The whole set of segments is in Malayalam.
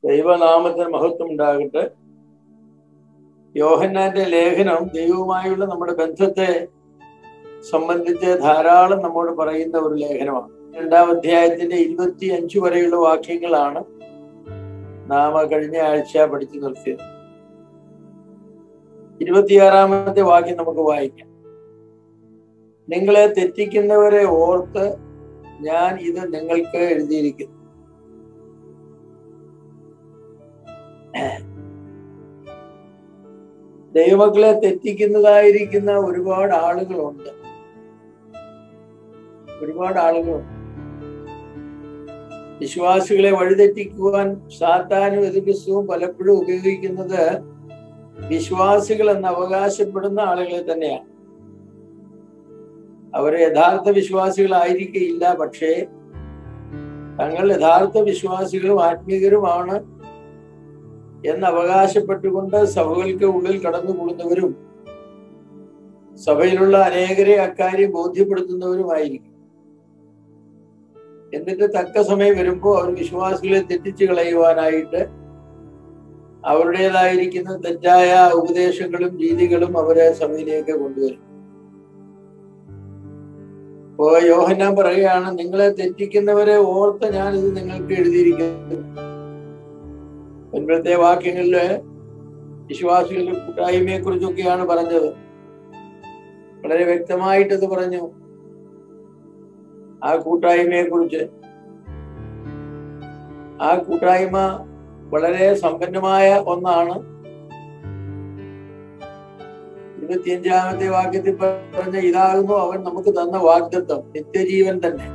ദൈവനാമത്തിന് മഹത്വം ഉണ്ടാകട്ടെ യോഹന്നാന്റെ ലേഖനം ദൈവവുമായുള്ള നമ്മുടെ ബന്ധത്തെ സംബന്ധിച്ച് ധാരാളം നമ്മോട് പറയുന്ന ഒരു ലേഖനമാണ് രണ്ടാം അധ്യായത്തിന്റെ ഇരുപത്തി അഞ്ചു വരെയുള്ള വാക്യങ്ങളാണ് നാം കഴിഞ്ഞ ആഴ്ച പഠിച്ചു നിർത്തിയത് ഇരുപത്തിയാറാമത്തെ വാക്യം നമുക്ക് വായിക്കാം നിങ്ങളെ തെറ്റിക്കുന്നവരെ ഓർത്ത് ഞാൻ ഇത് നിങ്ങൾക്ക് എഴുതിയിരിക്കുന്നു ദൈവമക്കളെ തെറ്റിക്കുന്നതായിരിക്കുന്ന ഒരുപാട് ആളുകളുണ്ട് ഒരുപാട് ആളുകളുണ്ട് വിശ്വാസികളെ വഴിതെറ്റിക്കുവാൻ സാത്താനും എതിർക്രിസ്തുവും പലപ്പോഴും ഉപയോഗിക്കുന്നത് വിശ്വാസികൾ എന്ന് അവകാശപ്പെടുന്ന ആളുകളെ തന്നെയാണ് അവർ യഥാർത്ഥ വിശ്വാസികളായിരിക്കില്ല പക്ഷേ തങ്ങൾ യഥാർത്ഥ വിശ്വാസികളും ആത്മീകരുമാണ് എന്ന് അവകാശപ്പെട്ടുകൊണ്ട് സഭകൾക്ക് ഉള്ളിൽ കടന്നുകൂടുന്നവരും സഭയിലുള്ള അനേകരെ അക്കാര്യം ബോധ്യപ്പെടുത്തുന്നവരുമായിരിക്കും എന്നിട്ട് തക്ക സമയം വരുമ്പോൾ അവർ വിശ്വാസികളെ തെറ്റിച്ചു കളയുവാനായിട്ട് അവരുടേതായിരിക്കുന്ന തെറ്റായ ഉപദേശങ്ങളും രീതികളും അവരെ സഭയിലേക്ക് കൊണ്ടുവരും ഇപ്പോ യോഹന്നാൻ പറയുകയാണ് നിങ്ങളെ തെറ്റിക്കുന്നവരെ ഓർത്ത് ഞാൻ ഇത് നിങ്ങൾക്ക് എഴുതിയിരിക്കുന്നു മുൻപത്തെ വാക്യങ്ങളില് വിശ്വാസികളുടെ കൂട്ടായ്മയെ കുറിച്ചൊക്കെയാണ് പറഞ്ഞത് വളരെ വ്യക്തമായിട്ടത് പറഞ്ഞു ആ കൂട്ടായ്മയെ കുറിച്ച് ആ കൂട്ടായ്മ വളരെ സമ്പന്നമായ ഒന്നാണ് ഇരുപത്തിയഞ്ചാമത്തെ വാക്യത്തിൽ പറഞ്ഞ ഇതാകുന്നു അവൻ നമുക്ക് തന്ന വാഗ്ദത്വം നിത്യജീവൻ തന്നെ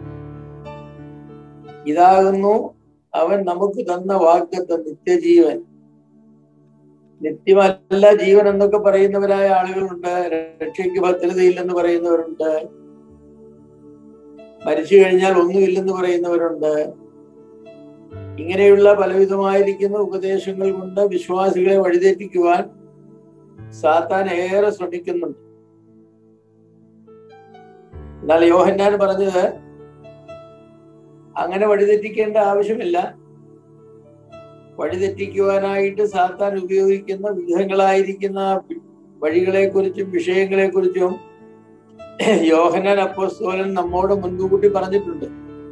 ഇതാകുന്നു അവൻ നമുക്ക് തന്ന വാഗ്ദത്വം നിത്യജീവൻ നിത്യമല്ല ജീവൻ എന്നൊക്കെ പറയുന്നവരായ ആളുകളുണ്ട് രക്ഷയ്ക്ക് ഭദ്രതയില്ലെന്ന് പറയുന്നവരുണ്ട് മരിച്ചു കഴിഞ്ഞാൽ ഒന്നുമില്ലെന്ന് പറയുന്നവരുണ്ട് ഇങ്ങനെയുള്ള പലവിധമായിരിക്കുന്ന ഉപദേശങ്ങൾ കൊണ്ട് വിശ്വാസികളെ വഴിതെറ്റിക്കുവാൻ സാത്താൻ ഏറെ ശ്രമിക്കുന്നുണ്ട് എന്നാൽ യോഹന്നാൻ പറഞ്ഞത് അങ്ങനെ വഴിതെറ്റിക്കേണ്ട ആവശ്യമില്ല വഴിതെറ്റിക്കുവാനായിട്ട് സാത്താൻ ഉപയോഗിക്കുന്ന വിധങ്ങളായിരിക്കുന്ന വഴികളെ കുറിച്ചും വിഷയങ്ങളെ കുറിച്ചും യോഹനാൻ അപ്പോസ്തോലൻ നമ്മോട് മുൻകൂട്ടി പറഞ്ഞിട്ടുണ്ട്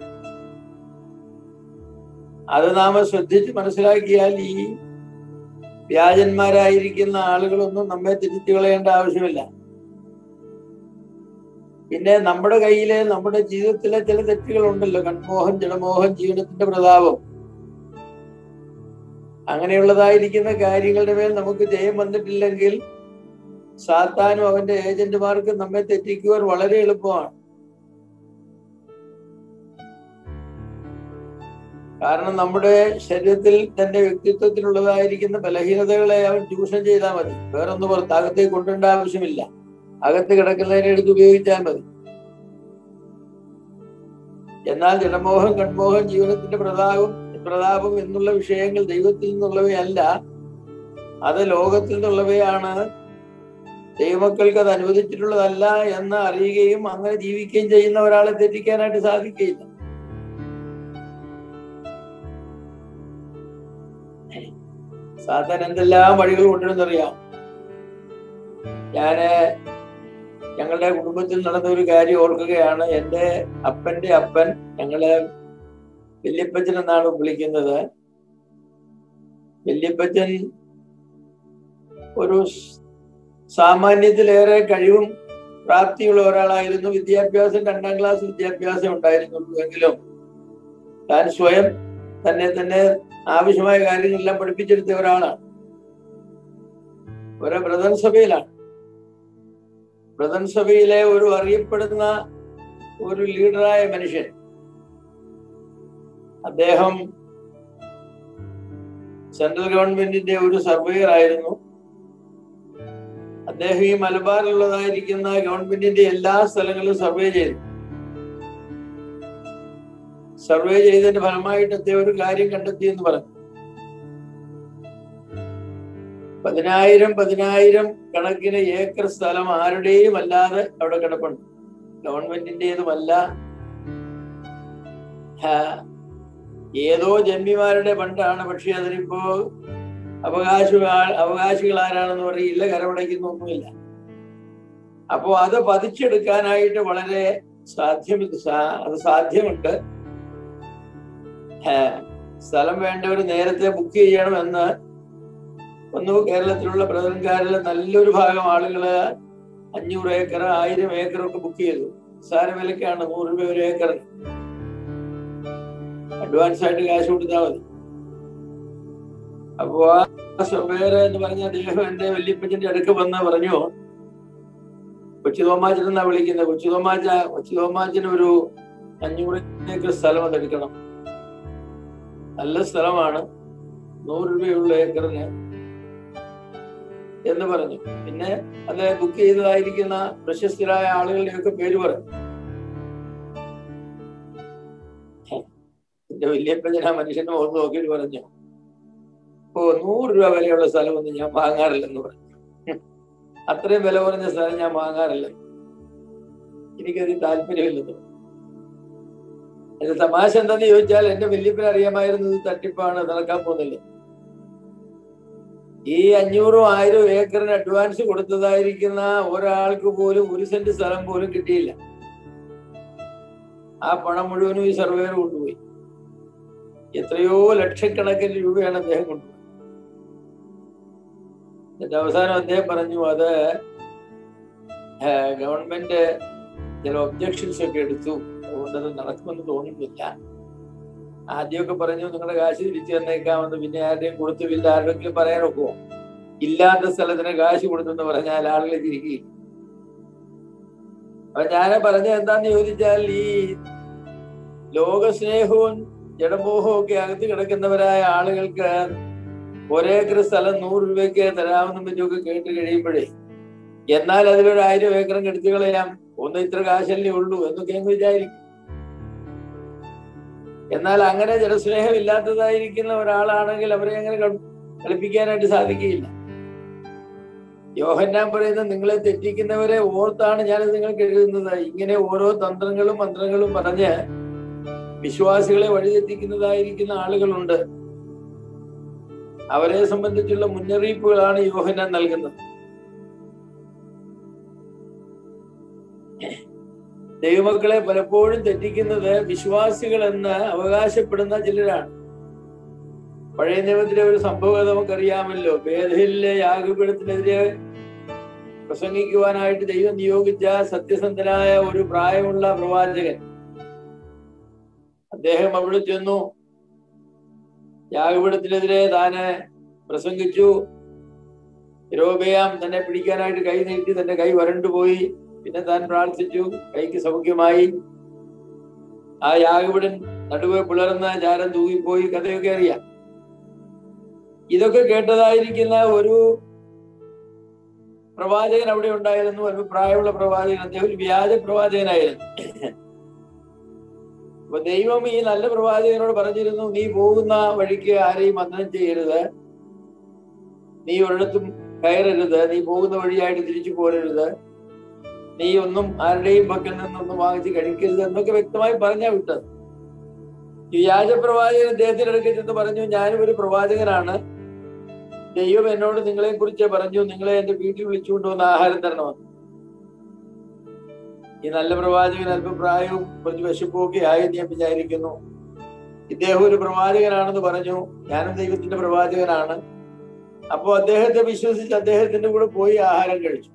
അത് നാം ശ്രദ്ധിച്ച് മനസ്സിലാക്കിയാൽ ഈ വ്യാജന്മാരായിരിക്കുന്ന ആളുകളൊന്നും നമ്മെ തിരിച്ചു കളയേണ്ട ആവശ്യമില്ല പിന്നെ നമ്മുടെ കയ്യിലെ നമ്മുടെ ജീവിതത്തിലെ ചില തെറ്റുകൾ ഉണ്ടല്ലോ കൺമോഹം ജഡമോഹം ജീവിതത്തിന്റെ പ്രതാപം അങ്ങനെയുള്ളതായിരിക്കുന്ന കാര്യങ്ങളുടെ മേൽ നമുക്ക് ജയം വന്നിട്ടില്ലെങ്കിൽ സാത്താനും അവന്റെ ഏജന്റുമാർക്ക് നമ്മെ തെറ്റിക്കുവാൻ വളരെ എളുപ്പമാണ് കാരണം നമ്മുടെ ശരീരത്തിൽ തന്റെ വ്യക്തിത്വത്തിലുള്ളതായിരിക്കുന്ന ബലഹീനതകളെ അവൻ ചൂഷണം ചെയ്താൽ മതി വേറൊന്ന് പുറത്ത് അകത്തേക്ക് കൊണ്ടുവരേണ്ട ആവശ്യമില്ല അകത്ത് കിടക്കുന്നതിനെ എടുത്ത് ഉപയോഗിച്ചാൽ മതി എന്നാൽ ജനമോഹം കൺമോഹം ജീവിതത്തിന്റെ പ്രതാപം പ്രതാപം എന്നുള്ള വിഷയങ്ങൾ ദൈവത്തിൽ നിന്നുള്ളവയല്ല അത് ലോകത്തിൽ നിന്നുള്ളവയാണ് ദൈവമക്കൾക്ക് അത് അനുവദിച്ചിട്ടുള്ളതല്ല എന്ന് അറിയുകയും അങ്ങനെ ജീവിക്കുകയും ചെയ്യുന്ന ഒരാളെ തെറ്റിക്കാനായിട്ട് സാധിക്കുകയില്ല സാധാരണ എന്തെല്ലാം വഴികൾ കൊണ്ടുവരുന്നറിയാം ഞാന് ഞങ്ങളുടെ കുടുംബത്തിൽ നടന്ന ഒരു കാര്യം ഓർക്കുകയാണ് എൻ്റെ അപ്പന്റെ അപ്പൻ ഞങ്ങളെ വല്യപ്പച്ചൻ എന്നാണ് വിളിക്കുന്നത് വല്യപ്പച്ചൻ ഒരു സാമാന്യത്തിലേറെ കഴിവും പ്രാപ്തിയുള്ള ഒരാളായിരുന്നു വിദ്യാഭ്യാസം രണ്ടാം ക്ലാസ് വിദ്യാഭ്യാസം ഉണ്ടായിരുന്നുള്ളൂ എങ്കിലും താൻ സ്വയം തന്നെ തന്നെ ആവശ്യമായ കാര്യങ്ങളെല്ലാം പഠിപ്പിച്ചെടുത്ത ഒരാളാണ് ഒരു ബ്രദർ സഭയിലാണ് ബ്രദർ സഭയിലെ ഒരു അറിയപ്പെടുന്ന ഒരു ലീഡറായ മനുഷ്യൻ അദ്ദേഹം സെൻട്രൽ ഗവൺമെന്റിന്റെ ഒരു സർവേയർ ആയിരുന്നു അദ്ദേഹം ഈ മലബാറിലുള്ളതായിരിക്കുന്ന ഗവൺമെന്റിന്റെ എല്ലാ സ്ഥലങ്ങളിലും സർവേ ചെയ്തു സർവേ ചെയ്തതിന്റെ ഫലമായിട്ട് അദ്ദേഹം ഒരു കാര്യം കണ്ടെത്തി എന്ന് പറഞ്ഞു പതിനായിരം പതിനായിരം കണക്കിന് ഏക്കർ സ്ഥലം ആരുടെയും അല്ലാതെ അവിടെ കിടപ്പുണ്ട് ഗവൺമെന്റിന്റേതുമല്ല ഏതോ ജന്മിമാരുടെ പണ്ടാണ് പക്ഷെ അതിനിപ്പോ അവകാശ അവകാശികൾ ആരാണെന്ന് പറയില്ല കരമടയ്ക്കുന്നൊന്നുമില്ല അപ്പോ അത് പതിച്ചെടുക്കാനായിട്ട് വളരെ സാധ്യം സാ- അത് സാധ്യമുണ്ട് ഏഹ് സ്ഥലം വേണ്ടവർ നേരത്തെ ബുക്ക് ചെയ്യണമെന്ന് ഒന്ന് കേരളത്തിലുള്ള പ്രധാനക്കാരിൽ നല്ലൊരു ഭാഗം ആളുകള് അഞ്ഞൂറ് ഏക്കർ ആയിരം ഏക്കർ ഒക്കെ ബുക്ക് ചെയ്തു സാര വിലക്കാണ് നൂറ് രൂപ ഒരു ഏക്കറിന് അഡ്വാൻസ് ആയിട്ട് കാശ് കൊടുത്താൽ മതി അപ്പോ ആ സർവേർ എന്ന് പറഞ്ഞ അദ്ദേഹം എന്റെ വല്യപ്പച്ചന്റെ അടുക്ക് വന്ന് പറഞ്ഞു കൊച്ചു തോമാച്ചൻ എന്നാ വിളിക്കുന്നത് കൊച്ചു തോമാച്ച കൊച്ചു തോമാച്ചന് ഒരു അഞ്ഞൂറ് ഏക്കർ സ്ഥലം അത് എടുക്കണം നല്ല സ്ഥലമാണ് നൂറ് രൂപയുള്ള ഏക്കറിന് എന്ന് പറഞ്ഞു പിന്നെ അത് ബുക്ക് ചെയ്തതായിരിക്കുന്ന പ്രശസ്തരായ ആളുകളുടെയൊക്കെ പേര് പറഞ്ഞു എന്റെ വല്യപ്പച്ചൻ ആ മനുഷ്യന്റെ മുഖത്ത് നോക്കിയിട്ട് പറഞ്ഞു ഓ നൂറ് രൂപ വിലയുള്ള സ്ഥലമൊന്നും ഞാൻ വാങ്ങാറില്ലെന്ന് പറഞ്ഞു അത്രയും വില കുറഞ്ഞ സ്ഥലം ഞാൻ വാങ്ങാറില്ല എനിക്കതിൽ താല്പര്യമില്ലെന്ന് പറഞ്ഞു. അതിന്റെ തമാശ എന്താന്ന് ചോദിച്ചാൽ എന്റെ വല്യപ്പന് അറിയാമായിരുന്നു ഇത് തട്ടിപ്പാണ് നടക്കാൻ പോകുന്നില്ല ഈ അഞ്ഞൂറും ആയിരം ഏക്കറിന് അഡ്വാൻസ് കൊടുത്തതായിരിക്കുന്ന ഒരാൾക്ക് പോലും ഒരു സെന്റ് സ്ഥലം പോലും കിട്ടിയില്ല ആ പണം മുഴുവനും ഈ സർവേർ കൊണ്ടുപോയി എത്രയോ ലക്ഷക്കണക്കിന് രൂപയാണ് അദ്ദേഹം കൊണ്ടുപോയത് എന്നിട്ട് അവസാനം അദ്ദേഹം പറഞ്ഞു അത് ഗവൺമെന്റ് ചില ഒബ്ജക്ഷൻസ് ഒക്കെ എടുത്തു അതുകൊണ്ട് അത് നടക്കുമെന്ന് തോന്നുന്നില്ല ആദ്യമൊക്കെ പറഞ്ഞു നിങ്ങളുടെ കാശ് തിരിച്ചു തന്നേക്കാമെന്ന് പിന്നെ ആരുടെയും കൊടുത്തുമില്ല ആരുടെങ്കിലും പറയാൻ ഒക്കുമോ ഇല്ലാത്ത സ്ഥലത്തിന് കാശ് കൊടുത്തെന്ന് പറഞ്ഞാൽ ആളുകൾ ചിരിക്കുകയും അപ്പൊ ഞാൻ പറഞ്ഞത് എന്താന്ന് ചോദിച്ചാൽ ഈ ലോകസ്നേഹവും ജഡമോഹവും ഒക്കെ അകത്ത് കിടക്കുന്നവരായ ആളുകൾക്ക് ഒരേക്കർ സ്ഥലം നൂറ് രൂപയ്ക്ക് തരാമെന്നും പറ്റുമൊക്കെ കേട്ട് കഴിയുമ്പോഴേ എന്നാൽ അതിലൊരു ആയിരം ഏക്കറും എടുത്തു കളയാം ഒന്ന് ഇത്ര കാശല്ലേ ഉള്ളൂ എന്നൊക്കെ അങ്ങ് വിചാരിക്കും എന്നാൽ അങ്ങനെ ജനസ്നേഹം ഇല്ലാത്തതായിരിക്കുന്ന ഒരാളാണെങ്കിൽ അവരെ അങ്ങനെ കളി- കളിപ്പിക്കാനായിട്ട് സാധിക്കുകയില്ല യോഹന്നാൻ പറയുന്നത് നിങ്ങളെ തെറ്റിക്കുന്നവരെ ഓർത്താണ് ഞാൻ നിങ്ങൾക്ക് എഴുതുന്നത് ഇങ്ങനെ ഓരോ തന്ത്രങ്ങളും മന്ത്രങ്ങളും പറഞ്ഞ് വിശ്വാസികളെ വഴിതെറ്റിക്കുന്നതായിരിക്കുന്ന ആളുകളുണ്ട് അവരെ സംബന്ധിച്ചുള്ള മുന്നറിയിപ്പുകളാണ് യോഹന്നാൻ നൽകുന്നത് ദൈവമക്കളെ പലപ്പോഴും തെറ്റിക്കുന്നത് വിശ്വാസികൾ എന്ന് അവകാശപ്പെടുന്ന ചിലരാണ് പഴയ നിയമത്തിലെ ഒരു സംഭവം നമുക്കറിയാമല്ലോ ബേധയിലെ യാഗപീഠത്തിനെതിരെ പ്രസംഗിക്കുവാനായിട്ട് ദൈവം നിയോഗിച്ച സത്യസന്ധനായ ഒരു പ്രായമുള്ള പ്രവാചകൻ അദ്ദേഹം അവിടെ ചെന്നു യാഗപീഠത്തിനെതിരെ താന് പ്രസംഗിച്ചു രോബയാം തന്നെ പിടിക്കാനായിട്ട് കൈ നീട്ടി തന്റെ കൈ വരണ്ടുപോയി പിന്നെ താൻ പ്രാർത്ഥിച്ചു കൈക്ക് സൗഖ്യമായി ആ യാഗപീഠൻ നടുവെ പിളർന്ന ചാരം തൂങ്ങിപ്പോയി കഥയൊക്കെ അറിയാം ഇതൊക്കെ കേട്ടതായിരിക്കുന്ന ഒരു പ്രവാചകൻ അവിടെ ഉണ്ടായിരുന്നു ഒരു പ്രായമുള്ള പ്രവാചകൻ അദ്ദേഹം ഒരു വ്യാജ പ്രവാചകനായിരുന്നു അപ്പൊ ദൈവം ഈ നല്ല പ്രവാചകനോട് പറഞ്ഞിരുന്നു നീ പോകുന്ന വഴിക്ക് ആരെയും മന്ദനം ചെയ്യരുത് നീ ഒരിടത്തും കയറരുത് നീ പോകുന്ന വഴിയായിട്ട് തിരിച്ചു പോരരുത് നീ ഒന്നും ആരുടെയും പക്കൽ നിന്നൊന്നും വാങ്ങിച്ച് കഴിക്കരുത് എന്നൊക്കെ വ്യക്തമായി പറഞ്ഞാ വിട്ടത് ഈ വ്യാജ പ്രവാചകൻ അദ്ദേഹത്തിന്റെ അടുക്കൽ ചെന്ന് പറഞ്ഞു ഞാനും ഒരു പ്രവാചകനാണ് ദൈവം എന്നോട് നിങ്ങളെ കുറിച്ച് പറഞ്ഞു നിങ്ങളെ എന്റെ വീട്ടിൽ വിളിച്ചുകൊണ്ട് വന്ന് ആഹാരം തരണമെന്ന് ഈ നല്ല പ്രവാചകൻ അല്പം പ്രായവും കുറച്ച് വിശപ്പും ഒക്കെ ആയി ഞാൻ വിചാരിക്കുന്നു ഇദ്ദേഹം ഒരു പ്രവാചകനാണെന്ന് പറഞ്ഞു ഞാനും ദൈവത്തിന്റെ പ്രവാചകനാണ് അപ്പോ അദ്ദേഹത്തെ വിശ്വസിച്ച് അദ്ദേഹത്തിന്റെ കൂടെ പോയി ആഹാരം കഴിച്ചു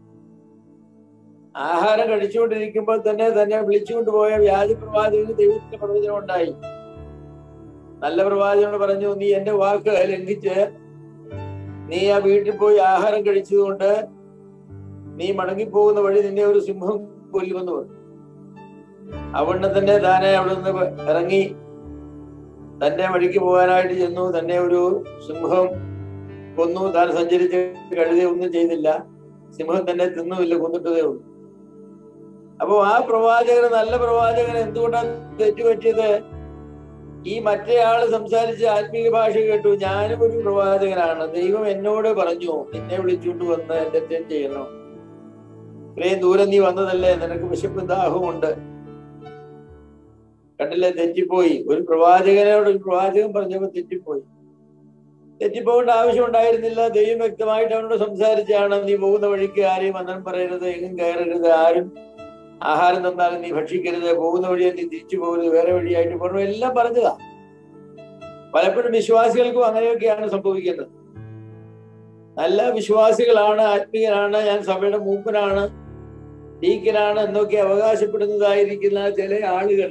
ആഹാരം കഴിച്ചുകൊണ്ടിരിക്കുമ്പോൾ തന്നെ തന്നെ വിളിച്ചുകൊണ്ട് പോയ വ്യാജ പ്രവാചകന് ദൈവത്തിന്റെ പ്രവചനം ഉണ്ടായി നല്ല പ്രവാചകനോട് പറഞ്ഞു നീ എന്റെ വാക്ക് ലംഘിച്ച് നീ ആ വീട്ടിൽ പോയി ആഹാരം കഴിച്ചതുകൊണ്ട് നീ മടങ്ങിപ്പോകുന്ന വഴി നിന്നെ ഒരു സിംഹം കൊല്ലുമെന്ന് പറഞ്ഞു അവിടെ തന്നെ താനെ അവിടെ നിന്ന് ഇറങ്ങി തന്റെ വഴിക്ക് പോകാനായിട്ട് ചെന്നു തന്നെ ഒരു സിംഹം കൊന്നു താൻ സഞ്ചരിച്ച് കഴുതി ഒന്നും ചെയ്തില്ല സിംഹം തന്നെ തിന്നുമില്ല കൊന്നിട്ടതേ ഉള്ളൂ അപ്പൊ ആ പ്രവാചകന് നല്ല പ്രവാചകൻ എന്തുകൊണ്ടാണ് തെറ്റുപറ്റിയത് ഈ മറ്റേ ആള് സംസാരിച്ച് ആത്മീയ ഭാഷ കേട്ടു ഞാനും ഒരു പ്രവാചകനാണ് ദൈവം എന്നോട് പറഞ്ഞു നിന്നെ വിളിച്ചുകൊണ്ട് വന്ന് എന്റെ തെറ്റ് ചെയ്യണം ഇത്രയും ദൂരം നീ വന്നതല്ലേ നിനക്ക് വിശപ്പും ദാഹവും ഉണ്ട് കണ്ടില്ലേ തെറ്റിപ്പോയി ഒരു പ്രവാചകനോട് ഒരു പ്രവാചകൻ പറഞ്ഞപ്പോ തെറ്റിപ്പോയി തെറ്റിപ്പോകേണ്ട ആവശ്യം ഉണ്ടായിരുന്നില്ല ദൈവം വ്യക്തമായിട്ട് അവനോട് സംസാരിച്ചാണ് നീ പോകുന്ന വഴിക്ക് ആരെയും അന്നം പറയരുത് എങ്ങും കയറരുത് ആരും ആഹാരം തന്നാലും നീ ഭക്ഷിക്കരുത് പോകുന്ന വഴി നീ തിരിച്ചു പോകരുത് വേറെ വഴിയായിട്ട് പോകണം എല്ലാം പറഞ്ഞതാ പലപ്പോഴും വിശ്വാസികൾക്കും അങ്ങനെയൊക്കെയാണ് സംഭവിക്കുന്നത് നല്ല വിശ്വാസികളാണ് ആത്മീയനാണ് ഞാൻ സഭയുടെ മൂപ്പനാണ് ഡീക്കനാണ് എന്നൊക്കെ അവകാശപ്പെടുന്നതായിരിക്കുന്ന ചില ആളുകൾ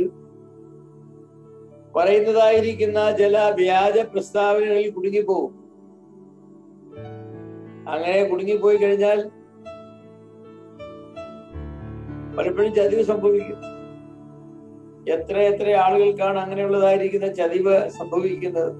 പറയുന്നതായിരിക്കുന്ന ചില വ്യാജ പ്രസ്താവനകളിൽ കുടുങ്ങിപ്പോവും അങ്ങനെ കുടുങ്ങിപ്പോയി കഴിഞ്ഞാൽ പലപ്പോഴും ചതിവ് സംഭവിക്കും എത്ര എത്ര ആളുകൾക്കാണ് അങ്ങനെയുള്ളതായിരിക്കുന്ന ചതിവ് സംഭവിക്കുന്നത്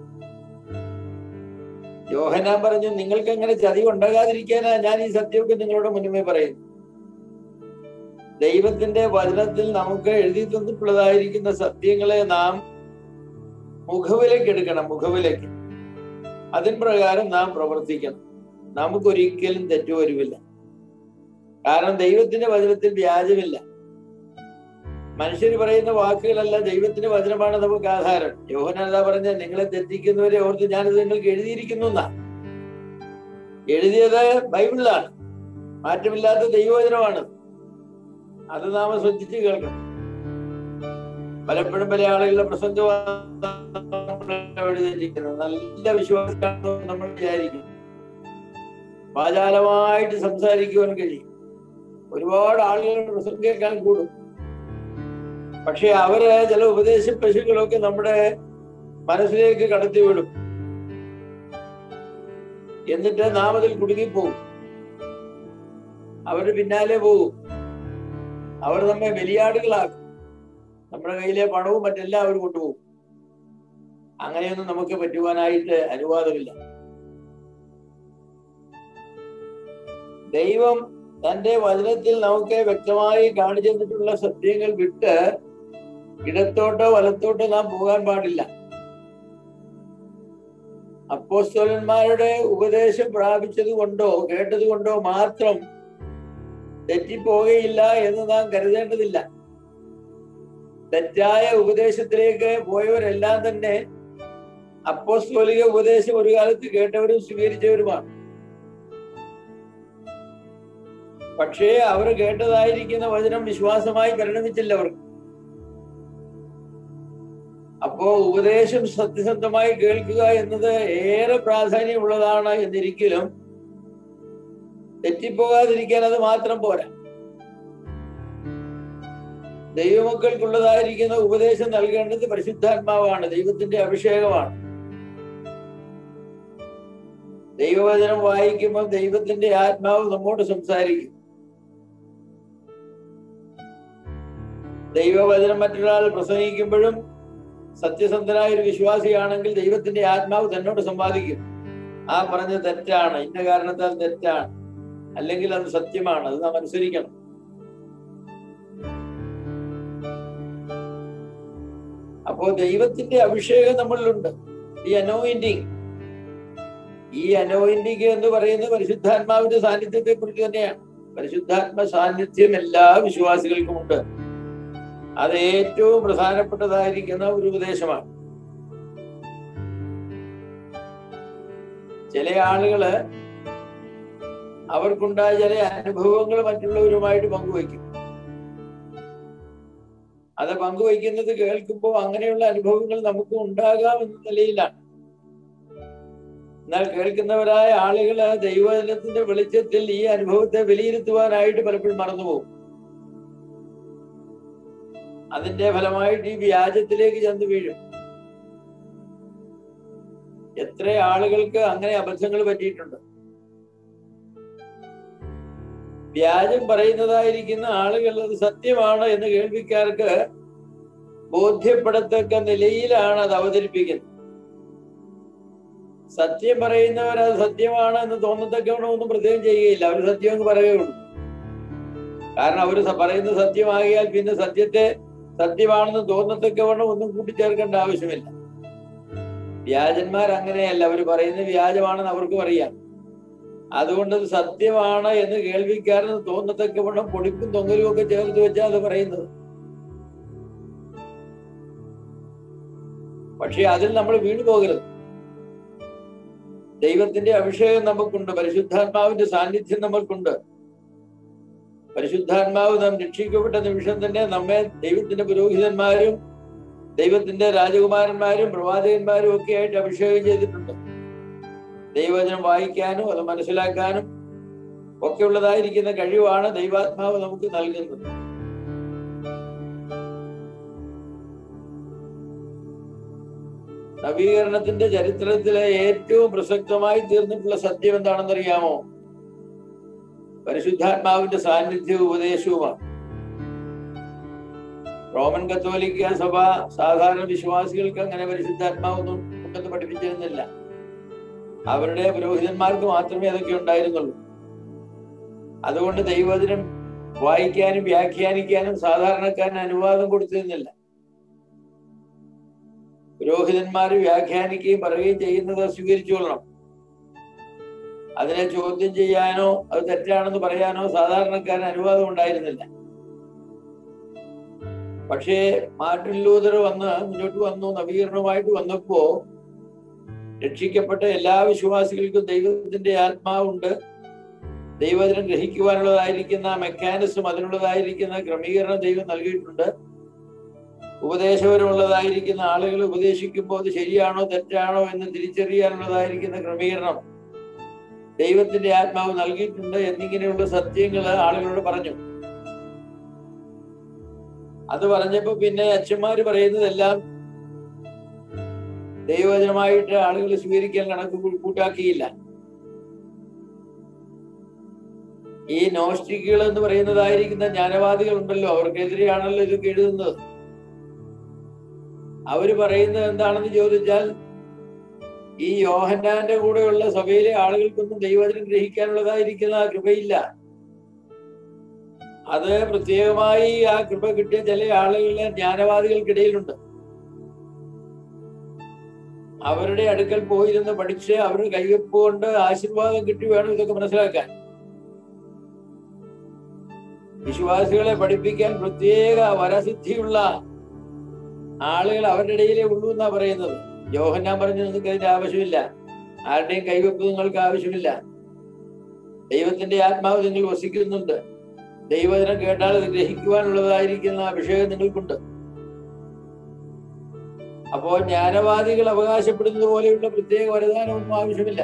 യോഹനാൻ പറഞ്ഞു നിങ്ങൾക്ക് എങ്ങനെ ചതിവ് ഉണ്ടാകാതിരിക്കാനാ ഞാൻ ഈ സത്യമൊക്കെ നിങ്ങളോട് മുന്നമേ പറയുന്നു ദൈവത്തിന്റെ വചനത്തിൽ നമുക്ക് എഴുതി തന്നിട്ടുള്ളതായിരിക്കുന്ന സത്യങ്ങളെ നാം മുഖവിലേക്ക് എടുക്കണം മുഖവിലേക്ക് അതിൻ പ്രകാരം നാം പ്രവർത്തിക്കണം നമുക്കൊരിക്കലും തെറ്റുവരുമില്ല കാരണം ദൈവത്തിന്റെ വചനത്തിൽ വ്യാജമില്ല മനുഷ്യർ പറയുന്ന വാക്കുകളല്ല ദൈവത്തിന്റെ വചനമാണ് നമുക്ക് ആധാരം യോഹനത പറഞ്ഞ നിങ്ങളെ തെറ്റിക്കുന്നവരെ ഓർത്ത് ഞാനിത് നിങ്ങൾക്ക് എഴുതിയിരിക്കുന്നു എന്നാ എഴുതിയത് ബൈബിളിലാണ് മാറ്റമില്ലാത്ത ദൈവവചനമാണ് അത് നാം ശ്രദ്ധിച്ച് കേൾക്കണം പലപ്പോഴും പല ആളുകളുടെ പ്രസംഗമാണ് തെറ്റിക്കുന്നത് നല്ല വിശ്വാസമാണെന്ന് നമ്മൾ വിചാരിക്കും വാചാലമായിട്ട് സംസാരിക്കുവാൻ കഴിയും ഒരുപാട് ആളുകളുടെ പ്രസംഗം കേൾക്കാൻ കൂടും പക്ഷെ അവര് ചില ഉപദേശ പശുക്കളൊക്കെ നമ്മുടെ മനസ്സിലേക്ക് കടത്തിവിടും എന്നിട്ട് നാം അതിൽ കുടുങ്ങിപ്പോവും അവര് പിന്നാലെ പോകും അവർ നമ്മെ ബലിയാടുകളാക്കും നമ്മുടെ കയ്യിലെ പണവും മറ്റെല്ലാം അവർ കൊണ്ടുപോകും അങ്ങനെയൊന്നും നമുക്ക് പറ്റുവാനായിട്ട് അനുവാദമില്ല ദൈവം തന്റെ വചനത്തിൽ നമുക്ക് വ്യക്തമായി കാണിച്ചു തന്നിട്ടുള്ള സത്യങ്ങൾ വിട്ട് ഇടത്തോട്ടോ വലത്തോട്ടോ നാം പോകാൻ പാടില്ല അപ്പോസ്തോലന്മാരുടെ ഉപദേശം പ്രാപിച്ചത് കൊണ്ടോ കേട്ടത് കൊണ്ടോ മാത്രം തെറ്റിപ്പോകയില്ല എന്ന് നാം കരുതേണ്ടതില്ല തെറ്റായ ഉപദേശത്തിലേക്ക് പോയവരെല്ലാം തന്നെ അപ്പോസ്തോലിക ഉപദേശം ഒരു കാലത്ത് കേട്ടവരും സ്വീകരിച്ചവരുമാണ് പക്ഷേ അവർ കേട്ടതായിരിക്കുന്ന വചനം വിശ്വാസമായി പരിണമിച്ചില്ല അവർക്ക് അപ്പോ ഉപദേശം സത്യസന്ധമായി കേൾക്കുക എന്നത് ഏറെ പ്രാധാന്യമുള്ളതാണ് എന്നിരിക്കലും തെറ്റിപ്പോകാതിരിക്കാൻ അത് മാത്രം പോരാ ദൈവമക്കൾക്കുള്ളതായിരിക്കുന്ന ഉപദേശം നൽകേണ്ടത് പരിശുദ്ധാത്മാവാണ് ദൈവത്തിന്റെ അഭിഷേകമാണ് ദൈവവചനം വായിക്കുമ്പോൾ ദൈവത്തിന്റെ ആത്മാവ് നമ്മോട് സംസാരിക്കും ദൈവവചനം മറ്റൊരാൾ പ്രസംഗിക്കുമ്പോഴും സത്യസന്ധനായ ഒരു വിശ്വാസിയാണെങ്കിൽ ദൈവത്തിന്റെ ആത്മാവ് തന്നോട് സമ്പാദിക്കും ആ പറഞ്ഞത് തെറ്റാണ് ഇന്ന കാരണത്താൽ തെറ്റാണ് അല്ലെങ്കിൽ അത് സത്യമാണ് അത് നാം അനുസരിക്കണം അപ്പോ ദൈവത്തിന്റെ അഭിഷേകം നമ്മളിലുണ്ട് ഈ അനോയിന്റിങ് ഈ അനോയിന്റിങ് എന്ന് പറയുന്നത് പരിശുദ്ധാത്മാവിന്റെ സാന്നിധ്യത്തെ കുറിച്ച് തന്നെയാണ് പരിശുദ്ധാത്മ സാന്നിധ്യം എല്ലാ വിശ്വാസികൾക്കും ഉണ്ട് അത് ഏറ്റവും പ്രധാനപ്പെട്ടതായിരിക്കുന്ന ഒരു ഉപദേശമാണ് ചില ആളുകള് അവർക്കുണ്ടായ ചില അനുഭവങ്ങൾ മറ്റുള്ളവരുമായിട്ട് പങ്കുവയ്ക്കും അത് പങ്കുവയ്ക്കുന്നത് കേൾക്കുമ്പോൾ അങ്ങനെയുള്ള അനുഭവങ്ങൾ നമുക്ക് ഉണ്ടാകാം എന്ന നിലയിലാണ് എന്നാൽ കേൾക്കുന്നവരായ ആളുകള് ദൈവജനത്തിന്റെ വെളിച്ചത്തിൽ ഈ അനുഭവത്തെ വിലയിരുത്തുവാനായിട്ട് പലപ്പോഴും മറന്നുപോകും അതിന്റെ ഫലമായിട്ട് ഈ വ്യാജത്തിലേക്ക് ചെന്ന് വീഴും എത്ര ആളുകൾക്ക് അങ്ങനെ അബദ്ധങ്ങൾ പറ്റിയിട്ടുണ്ട് വ്യാജം പറയുന്നതായിരിക്കുന്ന ആളുകൾ അത് സത്യമാണ് എന്ന് കേൾവിക്കാർക്ക് ബോധ്യപ്പെടത്തക്ക നിലയിലാണ് അത് അവതരിപ്പിക്കുന്നത് സത്യം പറയുന്നവർ അത് സത്യമാണ് എന്ന് തോന്നത്തക്കവണ്ണം ഒന്നും പ്രത്യേകം ചെയ്യുകയില്ല അവർ സത്യം എന്ന് പറയുകയുള്ളൂ കാരണം അവർ പറയുന്ന സത്യമാകിയാൽ പിന്നെ സത്യത്തെ സത്യമാണെന്ന് തോന്നത്തക്കവണ്ണം ഒന്നും കൂട്ടിച്ചേർക്കേണ്ട ആവശ്യമില്ല വ്യാജന്മാർ അങ്ങനെയല്ല അവർ പറയുന്നത് വ്യാജമാണെന്ന് അവർക്കും അറിയാം അതുകൊണ്ട് അത് സത്യമാണ് എന്ന് കേൾവിക്കാരന് തോന്നത്തക്കവണ്ണം പൊടിപ്പും തൊങ്ങലും ഒക്കെ ചേർത്ത് വെച്ചാൽ അത് പറയുന്നത് പക്ഷെ അതിൽ നമ്മൾ വീണു പോകരുത് ദൈവത്തിന്റെ അഭിഷേകം നമുക്കുണ്ട് പരിശുദ്ധാത്മാവിന്റെ സാന്നിധ്യം നമുക്കുണ്ട് പരിശുദ്ധാത്മാവ് നാം രക്ഷിക്കപ്പെട്ട നിമിഷം തന്നെ നമ്മെ ദൈവത്തിന്റെ പുരോഹിതന്മാരും ദൈവത്തിന്റെ രാജകുമാരന്മാരും പ്രവാചകന്മാരും ഒക്കെ ആയിട്ട് അഭിഷേകം ചെയ്തിട്ടുണ്ട് ദൈവവചനം വായിക്കാനും അത് മനസ്സിലാക്കാനും ഒക്കെ ഉള്ളതായിരിക്കുന്ന കഴിവാണ് ദൈവാത്മാവ് നമുക്ക് നൽകുന്നത് നവീകരണത്തിന്റെ ചരിത്രത്തിലെ ഏറ്റവും പ്രസക്തമായി തീർന്നിട്ടുള്ള സത്യം എന്താണെന്നറിയാമോ പരിശുദ്ധാത്മാവിന്റെ സാന്നിധ്യവും ഉപദേശവുമാണ് റോമൻ കത്തോലിക്ക സഭ സാധാരണ വിശ്വാസികൾക്ക് അങ്ങനെ പരിശുദ്ധാത്മാവൊന്നും ഉണ്ടെന്ന് പഠിപ്പിച്ചിരുന്നില്ല അവരുടെ പുരോഹിതന്മാർക്ക് മാത്രമേ അതൊക്കെ ഉണ്ടായിരുന്നുള്ളൂ അതുകൊണ്ട് ദൈവവചനം വായിക്കാനും വ്യാഖ്യാനിക്കാനും സാധാരണക്കാരന് അനുവാദം കൊടുത്തിരുന്നില്ല പുരോഹിതന്മാർ വ്യാഖ്യാനിക്കുകയും പറയുകയും ചെയ്യുന്നത് സ്വീകരിച്ചുകൊള്ളണം അതിനെ ചോദ്യം ചെയ്യാനോ അത് തെറ്റാണെന്ന് പറയാനോ സാധാരണക്കാരന് അനുവാദം ഉണ്ടായിരുന്നില്ല പക്ഷേ മാർട്ടിൻ ലൂതർ വന്ന് മുന്നോട്ട് വന്നു നവീകരണമായിട്ട് വന്നപ്പോ രക്ഷിക്കപ്പെട്ട എല്ലാ വിശ്വാസികൾക്കും ദൈവത്തിന്റെ ആത്മാവുണ്ട് ദൈവത്തിനും ഗ്രഹിക്കുവാനുള്ളതായിരിക്കുന്ന മെക്കാനിസം അതിനുള്ളതായിരിക്കുന്ന ക്രമീകരണം ദൈവം നൽകിയിട്ടുണ്ട് ഉപദേശപരമുള്ളതായിരിക്കുന്ന ആളുകൾ ഉപദേശിക്കുമ്പോൾ അത് ശരിയാണോ തെറ്റാണോ എന്ന് തിരിച്ചറിയാനുള്ളതായിരിക്കുന്ന ക്രമീകരണം ദൈവത്തിന്റെ ആത്മാവ് നൽകിയിട്ടുണ്ട് എന്നിങ്ങനെയുള്ള സത്യങ്ങൾ ആളുകളോട് പറഞ്ഞു അത് പറഞ്ഞപ്പോ പിന്നെ അച്ഛന്മാര് പറയുന്നതെല്ലാം ദൈവവചനമായിട്ട് ആളുകൾ സ്വീകരിക്കാൻ കണക്ക് കൂട്ടാക്കിയില്ല ഈ നോസ്റ്റിക്കുകൾ എന്ന് പറയുന്നതായിരിക്കുന്ന ജ്ഞാനവാദികൾ ഉണ്ടല്ലോ അവർക്കെതിരെയാണല്ലോ ഇതൊക്കെ എഴുതുന്നത് അവര് പറയുന്നത് എന്താണെന്ന് ചോദിച്ചാൽ ഈ യോഹന്നാന്റെ കൂടെയുള്ള സഭയിലെ ആളുകൾക്കൊന്നും ദൈവവചനം ഗ്രഹിക്കാനുള്ളതായിരിക്കുന്ന കൃപയില്ല അത് പ്രത്യേകമായി ആ കൃപ കിട്ടിയ ചില ആളുകളെ ജ്ഞാനവാദികൾക്കിടയിലുണ്ട് അവരുടെ അടുക്കൽ പോയിരുന്ന് പഠിച്ച് അവരുടെ കൈവെപ്പ് കൊണ്ട് ആശീർവാദം കിട്ടി വേണം ഇതൊക്കെ മനസ്സിലാക്കാൻ വിശ്വാസികളെ പഠിപ്പിക്കാൻ പ്രത്യേക വരസിദ്ധിയുള്ള ആളുകൾ അവരുടെ ഇടയിലേ ഉള്ളൂ എന്നാ പറയുന്നത് യോഹന്നാൻ പറഞ്ഞു നിങ്ങൾക്ക് അതിന്റെ ആവശ്യമില്ല ആരുടെയും കൈവെപ്പ് നിങ്ങൾക്ക് ആവശ്യമില്ല ദൈവത്തിന്റെ ആത്മാവ് നിങ്ങൾ വസിക്കുന്നുണ്ട് ദൈവജനം കേട്ടാൽ അത് ഗ്രഹിക്കുവാനുള്ളതായിരിക്കുന്ന അഭിഷേകം നിങ്ങൾക്കുണ്ട് അപ്പോ ജ്ഞാനവാദികൾ അവകാശപ്പെടുന്നത് പോലെയുള്ള പ്രത്യേക വരദാനമൊന്നും ആവശ്യമില്ല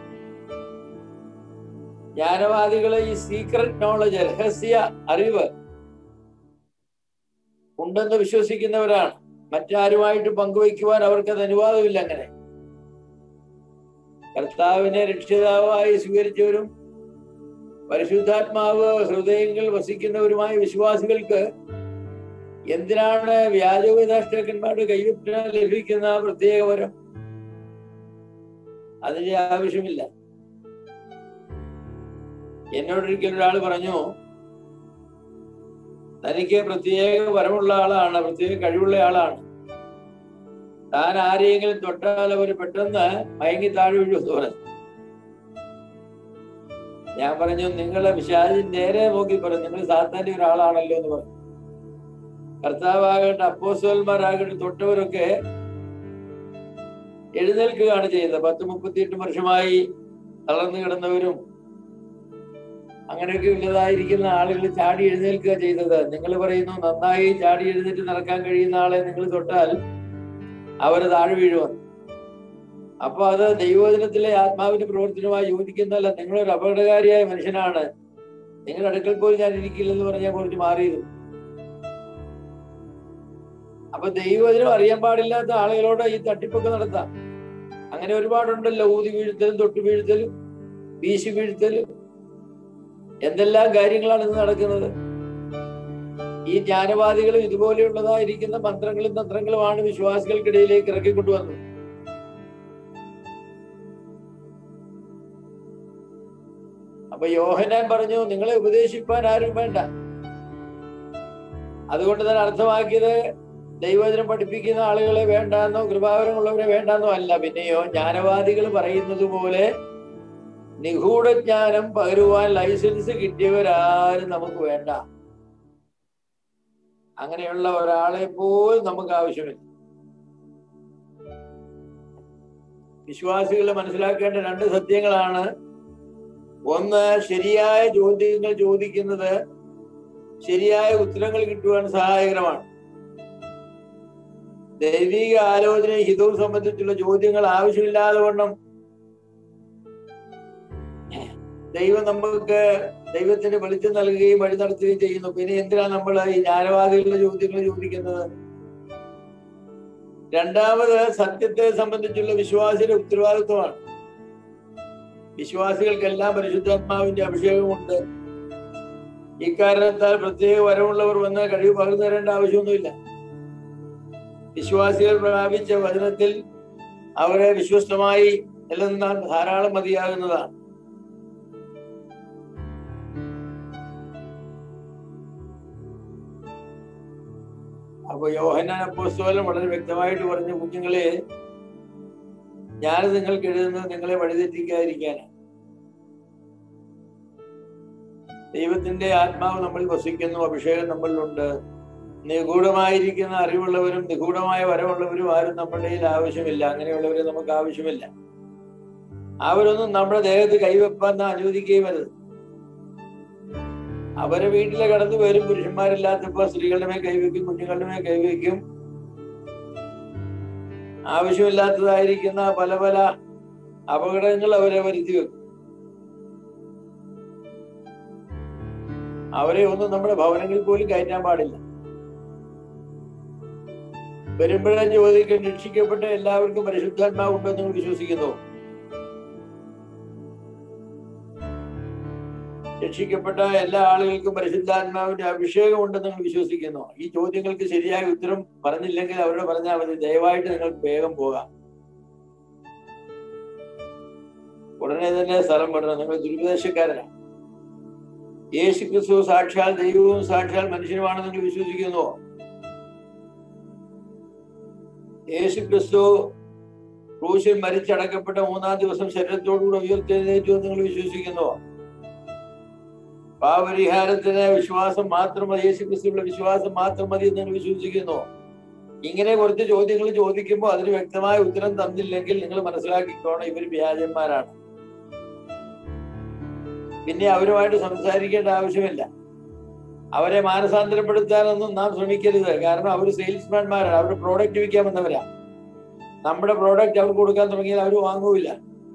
ജ്ഞാനവാദികളെ ഈ സീക്രട്ട് നോളജ് രഹസ്യ അറിവ് ഉണ്ടെന്ന് വിശ്വസിക്കുന്നവരാണ് മറ്റാരുമായിട്ട് പങ്കുവയ്ക്കുവാൻ അവർക്ക് അത് അനുവാദമില്ല അങ്ങനെ കർത്താവിനെ രക്ഷിതാവായി സ്വീകരിച്ചവരും പരിശുദ്ധാത്മാവ് ഹൃദയങ്ങൾ വസിക്കുന്നവരുമായ വിശ്വാസികൾക്ക് എന്തിനാണ് വ്യാജോപദാഷ്ടാക്കന്മാരുടെ കൈവപ്പിനാൽ ലഭിക്കുന്ന പ്രത്യേക വരം അതിന്റെ ആവശ്യമില്ല എന്നോടൊരിക്കൽ ഒരാൾ പറഞ്ഞു തനിക്ക് പ്രത്യേക വരമുള്ള ആളാണ് പ്രത്യേക കഴിവുള്ള ആളാണ് താൻ ആരെയെങ്കിലും തൊട്ടാൽ അവർ പെട്ടെന്ന് മയങ്ങി താഴെ വീഴുമെന്ന് പറഞ്ഞു ഞാൻ പറഞ്ഞു നിങ്ങളെ വിശാജി നേരെ നോക്കി പറഞ്ഞു നിങ്ങൾ സാത്താന്റെ ഒരാളാണല്ലോ എന്ന് പറഞ്ഞു കർത്താവാകട്ടെ അപ്പോസോന്മാരാകട്ടെ തൊട്ടവരൊക്കെ എഴുന്നേൽക്കുകയാണ് ചെയ്യുന്നത് പത്ത് മുപ്പത്തിയെട്ട് വർഷമായി തളർന്നു കിടന്നവരും അങ്ങനെയൊക്കെ ഉള്ളതായിരിക്കുന്ന ആളുകൾ ചാടി എഴുന്നേൽക്കുക ചെയ്തത് നിങ്ങൾ പറയുന്നു നന്നായി ചാടി എഴുന്നേറ്റ് നടക്കാൻ കഴിയുന്ന ആളെ നിങ്ങൾ തൊട്ടാൽ അവര് താഴെ വീഴുവന്നു അപ്പൊ അത് ദൈവവചനത്തിലെ ആത്മാവിന്റെ പ്രവർത്തനവുമായി യോജിക്കുന്നതല്ല നിങ്ങളൊരു അപകടകാരിയായ മനുഷ്യനാണ് നിങ്ങളുടെ അടുക്കൽ പോലും ഞാൻ ഇരിക്കില്ലെന്ന് പറഞ്ഞാൽ കുറച്ച് മാറിയത് അപ്പൊ ദൈവവചനം അറിയാൻ പാടില്ലാത്ത ആളുകളോട് ഈ തട്ടിപ്പൊക്കെ നടത്താം അങ്ങനെ ഒരുപാടുണ്ടല്ലോ ഊതി വീഴ്ത്തലും തൊട്ടു വീഴ്ത്തലും വീശി വീഴ്ത്തലും എന്തെല്ലാം കാര്യങ്ങളാണ് ഇന്ന് നടക്കുന്നത് ഈ ജ്ഞാനവാദികളും ഇതുപോലെയുള്ളതായിരിക്കുന്ന മന്ത്രങ്ങളും തന്ത്രങ്ങളുമാണ് വിശ്വാസികൾക്കിടയിലേക്ക് ഇറക്കിക്കൊണ്ടുവന്നത് അപ്പൊ യോഹനാൻ പറഞ്ഞു നിങ്ങളെ ഉപദേശിപ്പാൻ ആരും വേണ്ട അതുകൊണ്ട് തന്നെ അർത്ഥമാക്കിയത് ദൈവവചനം പഠിപ്പിക്കുന്ന ആളുകളെ വേണ്ടാന്നോ കൃപാവരമുള്ളവരെ വേണ്ടാന്നോ അല്ല പിന്നെയോ ജ്ഞാനവാദികൾ പറയുന്നത് പോലെ നിഗൂഢജ്ഞാനം പകരുവാൻ ലൈസൻസ് കിട്ടിയവരാരും നമുക്ക് വേണ്ട അങ്ങനെയുള്ള ഒരാളെ പോലും നമുക്ക് ആവശ്യമില്ല വിശ്വാസികൾ മനസ്സിലാക്കേണ്ട രണ്ട് സത്യങ്ങളാണ് ഒന്ന് ശരിയായ ചോദ്യങ്ങൾ ചോദിക്കുന്നത് ശരിയായ ഉത്തരങ്ങൾ കിട്ടുവാൻ സഹായകരമാണ് ദൈവിക ആലോചനയും ഹിതവും സംബന്ധിച്ചുള്ള ചോദ്യങ്ങൾ ആവശ്യമില്ലാതെ വണ്ണം ദൈവം നമുക്ക് ദൈവത്തിന് വെളിച്ചം നൽകുകയും വഴി നടത്തുകയും ചെയ്യുന്നു പിന്നെ എന്തിനാണ് നമ്മൾ ഈ ജ്ഞാനവാദികളുടെ ചോദ്യങ്ങൾ ചോദിക്കുന്നത് രണ്ടാമത് സത്യത്തെ സംബന്ധിച്ചുള്ള വിശ്വാസിയുടെ ഉത്തരവാദിത്വമാണ് വിശ്വാസികൾക്കെല്ലാം പരിശുദ്ധാത്മാവിന്റെ അഭിഷേകമുണ്ട് ഇക്കാരണത്താൽ പ്രത്യേക വരവുള്ളവർ വന്ന് കഴിവ് പകർന്നു തരേണ്ട ആവശ്യമൊന്നുമില്ല വിശ്വാസികൾ പ്രാപിച്ച വചനത്തിൽ അവരെ വിശ്വസ്തമായി നിലനിന്നാൽ ധാരാളം മതിയാകുന്നതാണ് അപ്പൊ യോഹന്നാൻ അപ്പോസ്തോലൻ വളരെ വ്യക്തമായിട്ട് പറഞ്ഞു കുഞ്ഞുങ്ങളെ ഞാൻ നിങ്ങൾക്ക് എഴുതുന്നത് നിങ്ങളെ വഴിതെറ്റിക്കാതിരിക്കാനാണ് ദൈവത്തിന്റെ ആത്മാവ് നമ്മളിൽ വസിക്കുന്നു അഭിഷേകം നമ്മളിലുണ്ട് നിഗൂഢമായിരിക്കുന്ന അറിവുള്ളവരും നിഗൂഢമായ വരവുള്ളവരും ആരും നമ്മുടെ കയ്യിൽ ആവശ്യമില്ല അങ്ങനെയുള്ളവരെ നമുക്ക് ആവശ്യമില്ല അവരൊന്നും നമ്മുടെ ദേഹത്ത് കൈവെപ്പാൻ അനുവദിക്കുകയും വരുത് അവരെ വീട്ടിലെ കടന്നു വരും പുരുഷന്മാരില്ലാത്തപ്പോ സ്ത്രീകളുടെ മേൽ കൈവയ്ക്കും കുഞ്ഞുങ്ങളുടെ മേൽ കൈവയ്ക്കും ആവശ്യമില്ലാത്തതായിരിക്കുന്ന പല പല അപകടങ്ങൾ അവരെ വരുത്തി വെക്കും അവരെ ഒന്നും നമ്മുടെ ഭവനങ്ങളിൽ പോലും കയറ്റാൻ പാടില്ല വരുമ്പോഴേ ചോദിക്കും രക്ഷിക്കപ്പെട്ട എല്ലാവർക്കും പരിശുദ്ധാത്മാവ് ഉണ്ടെന്ന് നിങ്ങൾ വിശ്വസിക്കുന്നു രക്ഷിക്കപ്പെട്ട എല്ലാ ആളുകൾക്കും പരിശുദ്ധാത്മാവിന്റെ അഭിഷേകം ഉണ്ടെന്ന് നിങ്ങൾ വിശ്വസിക്കുന്നു ഈ ചോദ്യങ്ങൾക്ക് ശരിയായ ഉത്തരം പറഞ്ഞില്ലെങ്കിൽ അവരോട് പറഞ്ഞാൽ മതി ദയവായിട്ട് നിങ്ങൾക്ക് വേഗം പോകാം ഉടനെ തന്നെ സ്ഥലം വിടണം നിങ്ങൾ ദുരുപദേശക്കാരനാണ് യേശു ക്രിസ്തു സാക്ഷാൽ ദൈവവും സാക്ഷാൽ മനുഷ്യനുമാണെന്ന് നിങ്ങൾ വിശ്വസിക്കുന്നു യേശു ക്രിസ്തു ക്രൂശിൽ മരിച്ചടക്കപ്പെട്ട മൂന്നാം ദിവസം ശരീരത്തോടുകൂടെ ഉയർത്തെഴുന്നേറ്റു എന്ന് നിങ്ങൾ വിശ്വസിക്കുന്നു പാപരിഹാരത്തിന് വിശ്വാസം മാത്രം മതി യേശു ക്രിസ്തുവിന്റെ വിശ്വാസം മാത്രം മതി എന്ന് നിങ്ങൾ വിശ്വസിക്കുന്നു ഇങ്ങനെ കുറച്ച് ചോദ്യങ്ങൾ ചോദിക്കുമ്പോൾ അതിന് വ്യക്തമായ ഉത്തരം തന്നില്ലെങ്കിൽ നിങ്ങൾ മനസ്സിലാക്കിക്കോണം ഇവർ വ്യാജന്മാരാണ് പിന്നെ അവരുമായിട്ട് സംസാരിക്കേണ്ട ആവശ്യമില്ല അവരെ മാനസാന്തരപ്പെടുത്താനൊന്നും നാം ശ്രമിക്കരുത് കാരണം അവർ സെയിൽസ്മാൻമാരാണ് അവരുടെ പ്രോഡക്റ്റ് വിൽക്കാൻ വന്നവരാ നമ്മുടെ പ്രോഡക്റ്റ് അവർക്ക് കൊടുക്കാൻ തുടങ്ങിയാൽ അവർ വാങ്ങൂല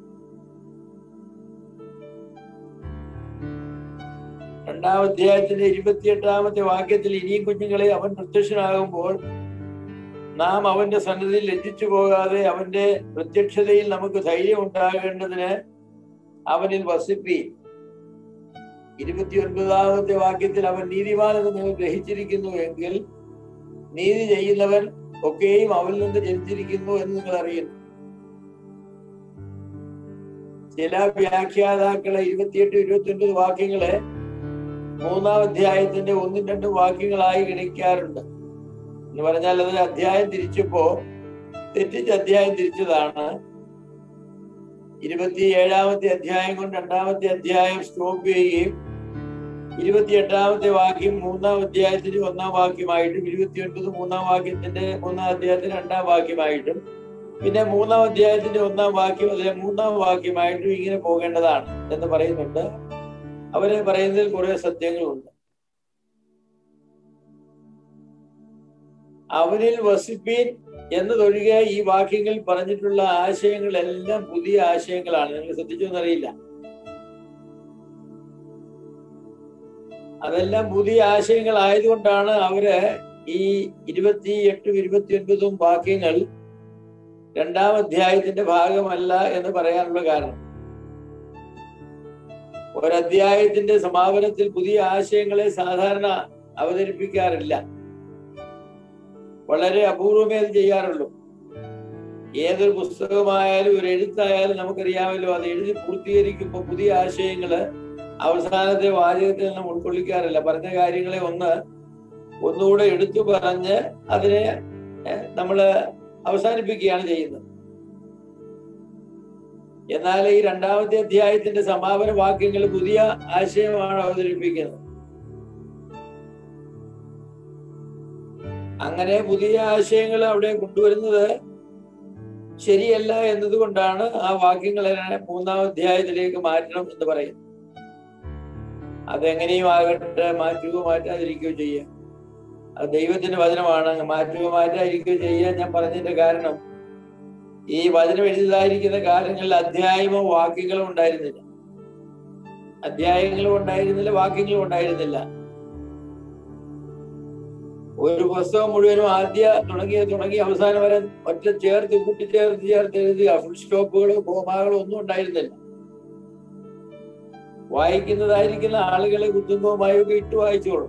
രണ്ടാം അധ്യായത്തിന്റെ ഇരുപത്തിയെട്ടാമത്തെ വാക്യത്തിൽ ഇനിയും കുഞ്ഞുങ്ങളെ അവൻ പ്രത്യക്ഷനാകുമ്പോൾ നാം അവന്റെ സന്നദ്ധിയിൽ ലജ്ജിച്ചു പോകാതെ അവന്റെ പ്രത്യക്ഷതയിൽ നമുക്ക് ധൈര്യം ഉണ്ടാകേണ്ടതിന് അവനിൽ വസിപ്പി ഇരുപത്തിയൊൻപതാമത്തെ വാക്യത്തിൽ അവൻ നീതിമാനെന്ന് നിങ്ങൾ ഗ്രഹിച്ചിരിക്കുന്നു എങ്കിൽ നീതി ചെയ്യുന്നവൻ ഒക്കെയും അവനിൽ നിന്ന് ജനിച്ചിരിക്കുന്നു എന്ന് നിങ്ങൾ അറിയുന്നു ചില വ്യാഖ്യാതാക്കളെ ഇരുപത്തിയെട്ട് ഇരുപത്തിയൊൻപത് വാക്യങ്ങളെ മൂന്നാം അധ്യായത്തിന്റെ ഒന്നും രണ്ടും വാക്യങ്ങളായി ഗണിക്കാറുണ്ട് എന്ന് പറഞ്ഞാൽ അത് അധ്യായം തിരിച്ചപ്പോ തെറ്റിച്ച് അധ്യായം തിരിച്ചതാണ് ഇരുപത്തി ഏഴാമത്തെ അധ്യായം കൊണ്ട് രണ്ടാമത്തെ അധ്യായം സ്റ്റോപ്പ് ചെയ്യുകയും ഇരുപത്തിയെട്ടാമത്തെ വാക്യം മൂന്നാം അധ്യായത്തിന്റെ ഒന്നാം വാക്യമായിട്ടും ഇരുപത്തിയൊൻപത് മൂന്നാം വാക്യത്തിന്റെ മൂന്നാം അധ്യായത്തിന്റെ രണ്ടാം വാക്യമായിട്ടും പിന്നെ മൂന്നാം അധ്യായത്തിന്റെ ഒന്നാം വാക്യം അതിലെ മൂന്നാം വാക്യമായിട്ടും ഇങ്ങനെ പോകേണ്ടതാണ് എന്ന് പറയുന്നുണ്ട് അവരെ പറയുന്നതിൽ കുറെ സത്യങ്ങളുണ്ട് അവനിൽ വസിപ്പീൻ എന്നതൊഴികെ ഈ വാക്യങ്ങൾ പറഞ്ഞിട്ടുള്ള ആശയങ്ങളെല്ലാം പുതിയ ആശയങ്ങളാണ് നിങ്ങൾ ശ്രദ്ധിച്ചു എന്നറിയില്ല അതെല്ലാം പുതിയ ആശയങ്ങൾ ആയതുകൊണ്ടാണ് അവര് ഈ ഇരുപത്തി എട്ടും ഇരുപത്തി ഒൻപതും വാക്യങ്ങൾ രണ്ടാം അധ്യായത്തിന്റെ ഭാഗമല്ല എന്ന് പറയാനുള്ള കാരണം ഒരധ്യായത്തിന്റെ സമാപനത്തിൽ പുതിയ ആശയങ്ങളെ സാധാരണ അവതരിപ്പിക്കാറില്ല വളരെ അപൂർവമേ അത് ചെയ്യാറുള്ളൂ ഏതൊരു പുസ്തകമായാലും ഒരു എഴുത്തായാലും നമുക്കറിയാമല്ലോ അത് എഴുതി പൂർത്തീകരിക്കുമ്പോൾ പുതിയ ആശയങ്ങള് അവസാനത്തെ വാചകത്തിൽ നിന്നും ഉൾക്കൊള്ളിക്കാറില്ല പറഞ്ഞ കാര്യങ്ങളെ ഒന്ന് ഒന്നുകൂടെ എടുത്തു പറഞ്ഞ് അതിനെ നമ്മള് അവസാനിപ്പിക്കുകയാണ് ചെയ്യുന്നത് എന്നാൽ ഈ രണ്ടാമത്തെ അധ്യായത്തിന്റെ സമാപന വാക്യങ്ങൾ പുതിയ ആശയമാണ് അവതരിപ്പിക്കുന്നത് അങ്ങനെ പുതിയ ആശയങ്ങൾ അവിടെ കൊണ്ടുവരുന്നത് ശരിയല്ല എന്നതുകൊണ്ടാണ് ആ വാക്യങ്ങളെ മൂന്നാം അധ്യായത്തിലേക്ക് മാറ്റണം എന്ന് പറയുന്നത് അതെങ്ങനെയും ആകട്ടെ മാറ്റുകയോ മാറ്റാതിരിക്കുകയോ ചെയ്യാം അത് ദൈവത്തിന്റെ വചനമാണ് മാറ്റുകയോ മാറ്റാതിരിക്കുകയോ ചെയ്യാൻ ഞാൻ പറഞ്ഞതിന്റെ കാരണം ഈ വചനം എഴുതാതിരിക്കുന്ന കാലങ്ങളിൽ അധ്യായമോ വാക്യങ്ങളോ ഉണ്ടായിരുന്നില്ല അധ്യായങ്ങളും ഉണ്ടായിരുന്നില്ല വാക്യങ്ങളും ഉണ്ടായിരുന്നില്ല ഒരു പുസ്തകം മുഴുവനും ആദ്യ തുടങ്ങിയ തുടങ്ങി അവസാനം വരെ ഒറ്റ ചേർത്ത് കൂട്ടിച്ചേർത്ത് ചേർത്ത് എഴുതുക ഫുൾ സ്റ്റോപ്പുകളോ കോമാകളോ ഒന്നും ഉണ്ടായിരുന്നില്ല വായിക്കുന്നതായിരിക്കുന്ന ആളുകളെ കുത്തുമ്പവുമായൊക്കെ ഇട്ട് വായിച്ചോളും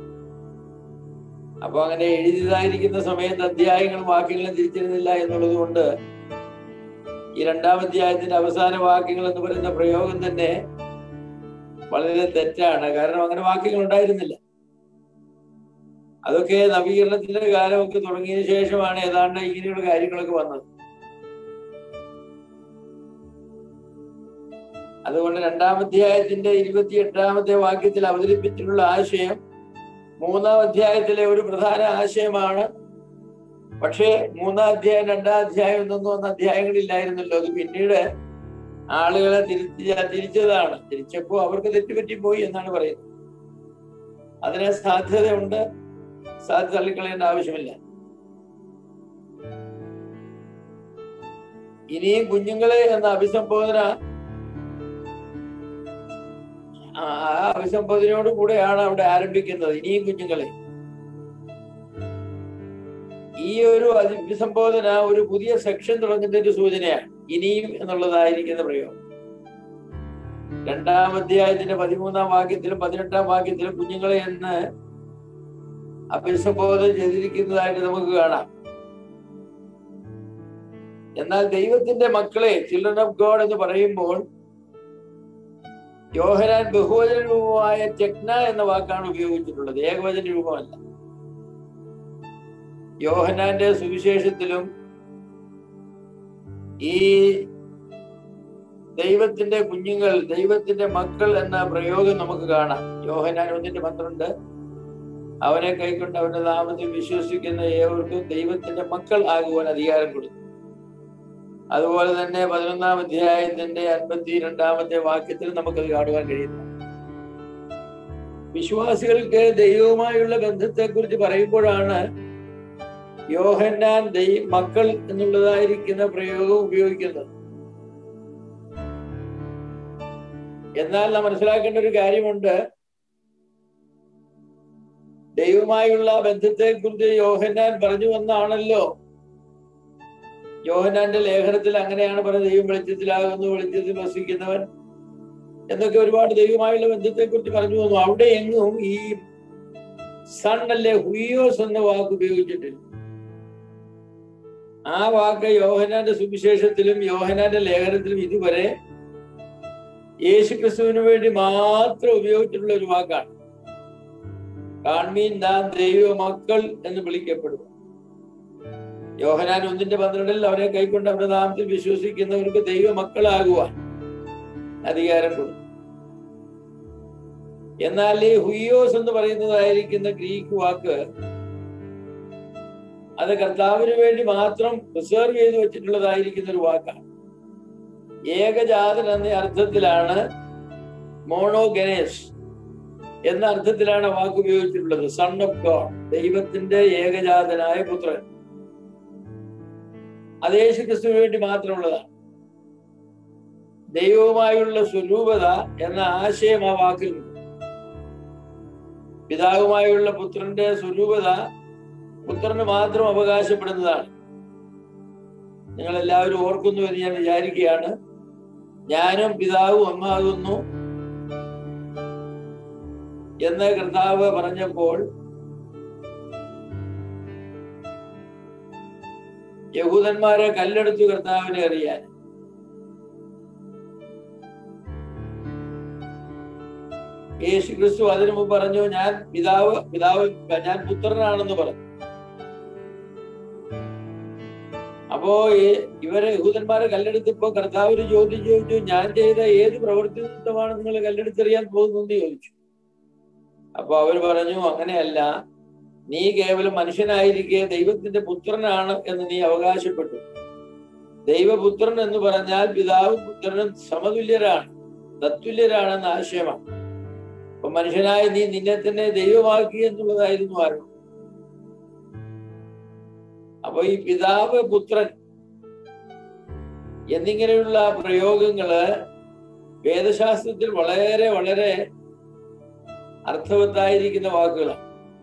അപ്പൊ അങ്ങനെ എഴുതിയതായിരിക്കുന്ന സമയത്ത് അധ്യായങ്ങളും വാക്യങ്ങളും തിരിച്ചിരുന്നില്ല എന്നുള്ളത് കൊണ്ട് ഈ രണ്ടാം അധ്യായത്തിന്റെ അവസാന വാക്യങ്ങൾ എന്ന് പറയുന്ന പ്രയോഗം തന്നെ വളരെ തെറ്റാണ് കാരണം അങ്ങനെ വാക്യങ്ങൾ ഉണ്ടായിരുന്നില്ല അതൊക്കെ നവീകരണത്തിന്റെ കാലമൊക്കെ തുടങ്ങിയതിനു ശേഷമാണ് ഏതാണ്ട് ഇങ്ങനെയുള്ള കാര്യങ്ങളൊക്കെ വന്നത് അതുകൊണ്ട് രണ്ടാം അധ്യായത്തിന്റെ ഇരുപത്തി എട്ടാമത്തെ വാക്യത്തിൽ അവതരിപ്പിച്ചിട്ടുള്ള ആശയം മൂന്നാം അധ്യായത്തിലെ ഒരു പ്രധാന ആശയമാണ് പക്ഷേ മൂന്നാം അധ്യായം രണ്ടാം അധ്യായം എന്നൊന്നും അന്ന് അധ്യായങ്ങളില്ലായിരുന്നല്ലോ അത് പിന്നീട് ആളുകളെ തിരിച്ച തിരിച്ചതാണ് തിരിച്ചപ്പോ അവർക്ക് തെറ്റുപറ്റിപ്പോയി എന്നാണ് പറയുന്നത് അതിന് സാധ്യതയുണ്ട് സാധ്യത തള്ളിക്കളയേണ്ട ആവശ്യമില്ല ഇനിയും കുഞ്ഞുങ്ങളെ എന്ന അഭിസംബോധന ആ അഭിസംബോധനയോട് കൂടെയാണ് അവിടെ ആരംഭിക്കുന്നത് ഇനിയും കുഞ്ഞുങ്ങളെ ഈ ഒരു അഭിസംബോധന ഒരു പുതിയ സെക്ഷൻ തുടങ്ങുന്നതിന്റെ ഒരു സൂചനയാണ് ഇനിയും എന്നുള്ളതായിരിക്കുന്ന പ്രയോഗം രണ്ടാം അധ്യായത്തിന്റെ പതിമൂന്നാം വാക്യത്തിലും പതിനെട്ടാം വാക്യത്തിലും കുഞ്ഞുങ്ങളെ എന്ന് അഭിസംബോധന ചെയ്തിരിക്കുന്നതായിട്ട് നമുക്ക് കാണാം എന്നാൽ ദൈവത്തിന്റെ മക്കളെ ചിൽഡ്രൻ ഓഫ് ഗോഡ് എന്ന് പറയുമ്പോൾ യോഹനാൻ ബഹുവചന രൂപമായ ടെക്ന എന്ന വാക്കാണ് ഉപയോഗിച്ചിട്ടുള്ളത് ഏകവചന രൂപമല്ല യോഹനാന്റെ സുവിശേഷത്തിലും ഈ ദൈവത്തിന്റെ കുഞ്ഞുങ്ങൾ ദൈവത്തിന്റെ മക്കൾ എന്ന പ്രയോഗം നമുക്ക് കാണാം യോഹനാൻ ഒന്നിന്റെ പന്ത്രണ്ട് അവനെ കൈക്കൊണ്ട് അവന്റെ നാമത്തിൽ വിശ്വസിക്കുന്ന ഏവർക്കും ദൈവത്തിന്റെ മക്കൾ ആകുവാൻ അധികാരം കൊടുത്തു അതുപോലെ തന്നെ പതിനൊന്നാം അധ്യായത്തിന്റെ അൻപത്തി രണ്ടാമത്തെ വാക്യത്തിൽ നമുക്കത് കാണുവാൻ കഴിയുന്നു വിശ്വാസികൾക്ക് ദൈവവുമായുള്ള ബന്ധത്തെ കുറിച്ച് പറയുമ്പോഴാണ് യോഹന്നാൻ ദൈ മക്കൾ എന്നുള്ളതായിരിക്കുന്ന പ്രയോഗം ഉപയോഗിക്കുന്നത് എന്നാൽ നാം മനസ്സിലാക്കേണ്ട ഒരു കാര്യമുണ്ട് ദൈവമായുള്ള ബന്ധത്തെ കുറിച്ച് യോഹന്നാൻ പറഞ്ഞു വന്നാണല്ലോ യോഹനാന്റെ ലേഖനത്തിൽ അങ്ങനെയാണ് പറയുന്നത് ദൈവം വെളിച്ചത്തിലാകുന്നു വെളിച്ചത്തിൽ വസിക്കുന്നവൻ എന്നൊക്കെ ഒരുപാട് ദൈവമായുള്ള ബന്ധത്തെ കുറിച്ച് പറഞ്ഞു വന്നു അവിടെ എങ്ങും ഈ സൺ അല്ലെ ഹുയോസ് എന്ന വാക്ക് ഉപയോഗിച്ചിട്ടില്ല ആ വാക്ക് യോഹനാന്റെ സുവിശേഷത്തിലും യോഹനാന്റെ ലേഖനത്തിലും ഇതുവരെ യേശു ക്രിസ്തുവിന് വേണ്ടി മാത്രം ഉപയോഗിച്ചിട്ടുള്ള ഒരു വാക്കാണ് കാൺമീൻ നാം ദൈവ മക്കൾ എന്ന് വിളിക്കപ്പെടുക യോഹനാൻ ഒന്നിന്റെ പന്ത്രണ്ടിൽ അവരെ കൈക്കൊണ്ട് അവരുടെ നാമത്തിൽ വിശ്വസിക്കുന്നവർക്ക് ദൈവ മക്കളാകുവാൻ അധികാരം കൊടുത്തു എന്നാൽ ഈ ഹുയോസ് എന്ന് പറയുന്നതായിരിക്കുന്ന ഗ്രീക്ക് വാക്ക് അത് കർത്താവിന് വേണ്ടി മാത്രം റിസർവ് ചെയ്ത് വെച്ചിട്ടുള്ളതായിരിക്കുന്ന ഒരു വാക്കാണ് ഏകജാതൻ എന്ന അർത്ഥത്തിലാണ് മോണോഗനേസ് എന്ന അർത്ഥത്തിലാണ് വാക്ക് ഉപയോഗിച്ചിട്ടുള്ളത് സൺ ഓഫ് ഗോഡ് ദൈവത്തിന്റെ ഏകജാതനായ പുത്രൻ അത് യേശു ക്രിസ്തുവിന് വേണ്ടി മാത്രമുള്ളതാണ് ദൈവവുമായുള്ള സ്വരൂപത എന്ന ആശയം ആ വാക്കിൽ ഉണ്ട് പിതാവുമായുള്ള പുത്രന്റെ സ്വരൂപത പുത്രന് മാത്രം അവകാശപ്പെടുന്നതാണ് നിങ്ങൾ എല്ലാവരും ഓർക്കുന്നു എന്ന് ഞാൻ വിചാരിക്കുകയാണ് ഞാനും പിതാവും ഒന്നാകുന്നു എന്ന് കർത്താവ് പറഞ്ഞപ്പോൾ യഹൂദന്മാരെ കല്ലെടുത്തു കർത്താവിനെ അറിയാൻ യേശു ക്രിസ്തു അതിനു മുമ്പ് പറഞ്ഞു ഞാൻ പിതാവ് പിതാവ് ഞാൻ പുത്രനാണെന്ന് പറഞ്ഞു അപ്പോ ഇവരെ യഹൂദന്മാരെ കല്ലെടുത്തപ്പോ കർത്താവിന് ചോദ്യം ചോദിച്ചു ഞാൻ ചെയ്ത ഏത് പ്രവൃത്തി നിമിത്തമാണ് നിങ്ങൾ കല്ലെടുത്തെറിയാൻ പോകുന്നതെന്ന് ചോദിച്ചു അപ്പൊ അവർ പറഞ്ഞു അങ്ങനെയല്ല നീ കേവലം മനുഷ്യനായിരിക്കെ ദൈവത്തിന്റെ പുത്രനാണ് എന്ന് നീ അവകാശപ്പെട്ടു ദൈവപുത്രൻ എന്ന് പറഞ്ഞാൽ പിതാവും പുത്രനും സമതുല്യരാണ് തത്തുല്യരാണെന്ന ആശയമാണ് അപ്പൊ മനുഷ്യനായ നീ നിന്നെ തന്നെ ദൈവമാക്കി എന്നുള്ളതായിരുന്നു ആരോപണം അപ്പൊ ഈ പിതാവ് പുത്രൻ എന്നിങ്ങനെയുള്ള പ്രയോഗങ്ങള് വേദശാസ്ത്രത്തിൽ വളരെ വളരെ അർത്ഥവത്തായിരിക്കുന്ന വാക്കുകളാണ്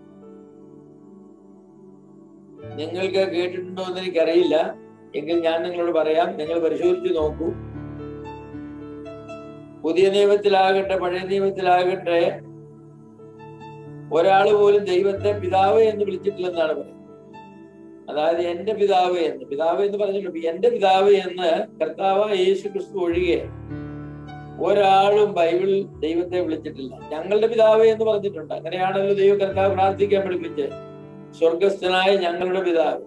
നിങ്ങൾക്ക് കേട്ടിട്ടുണ്ടോ എന്ന് എനിക്കറിയില്ല എങ്കിൽ ഞാൻ നിങ്ങളോട് പറയാം നിങ്ങൾ പരിശോധിച്ച് നോക്കൂ പുതിയ നിയമത്തിലാകട്ടെ പഴയ നിയമത്തിലാകട്ടെ ഒരാൾ പോലും ദൈവത്തെ പിതാവ് എന്ന് വിളിച്ചിട്ടില്ലെന്നാണ് പറയുന്നത് അതായത് എന്റെ പിതാവ് എന്ന് പിതാവ് എന്ന് പറഞ്ഞിട്ടുണ്ട് എന്റെ പിതാവ് എന്ന് കർത്താവ് യേശു ക്രിസ്തു ഒഴികെ ഒരാളും ബൈബിൾ ദൈവത്തെ വിളിച്ചിട്ടില്ല ഞങ്ങളുടെ പിതാവ് എന്ന് പറഞ്ഞിട്ടുണ്ട് അങ്ങനെയാണല്ലോ ദൈവ കർത്താവ് പ്രാർത്ഥിക്കാൻ പഠിപ്പിച്ച് സ്വർഗസ്ഥനായ ഞങ്ങളുടെ പിതാവ്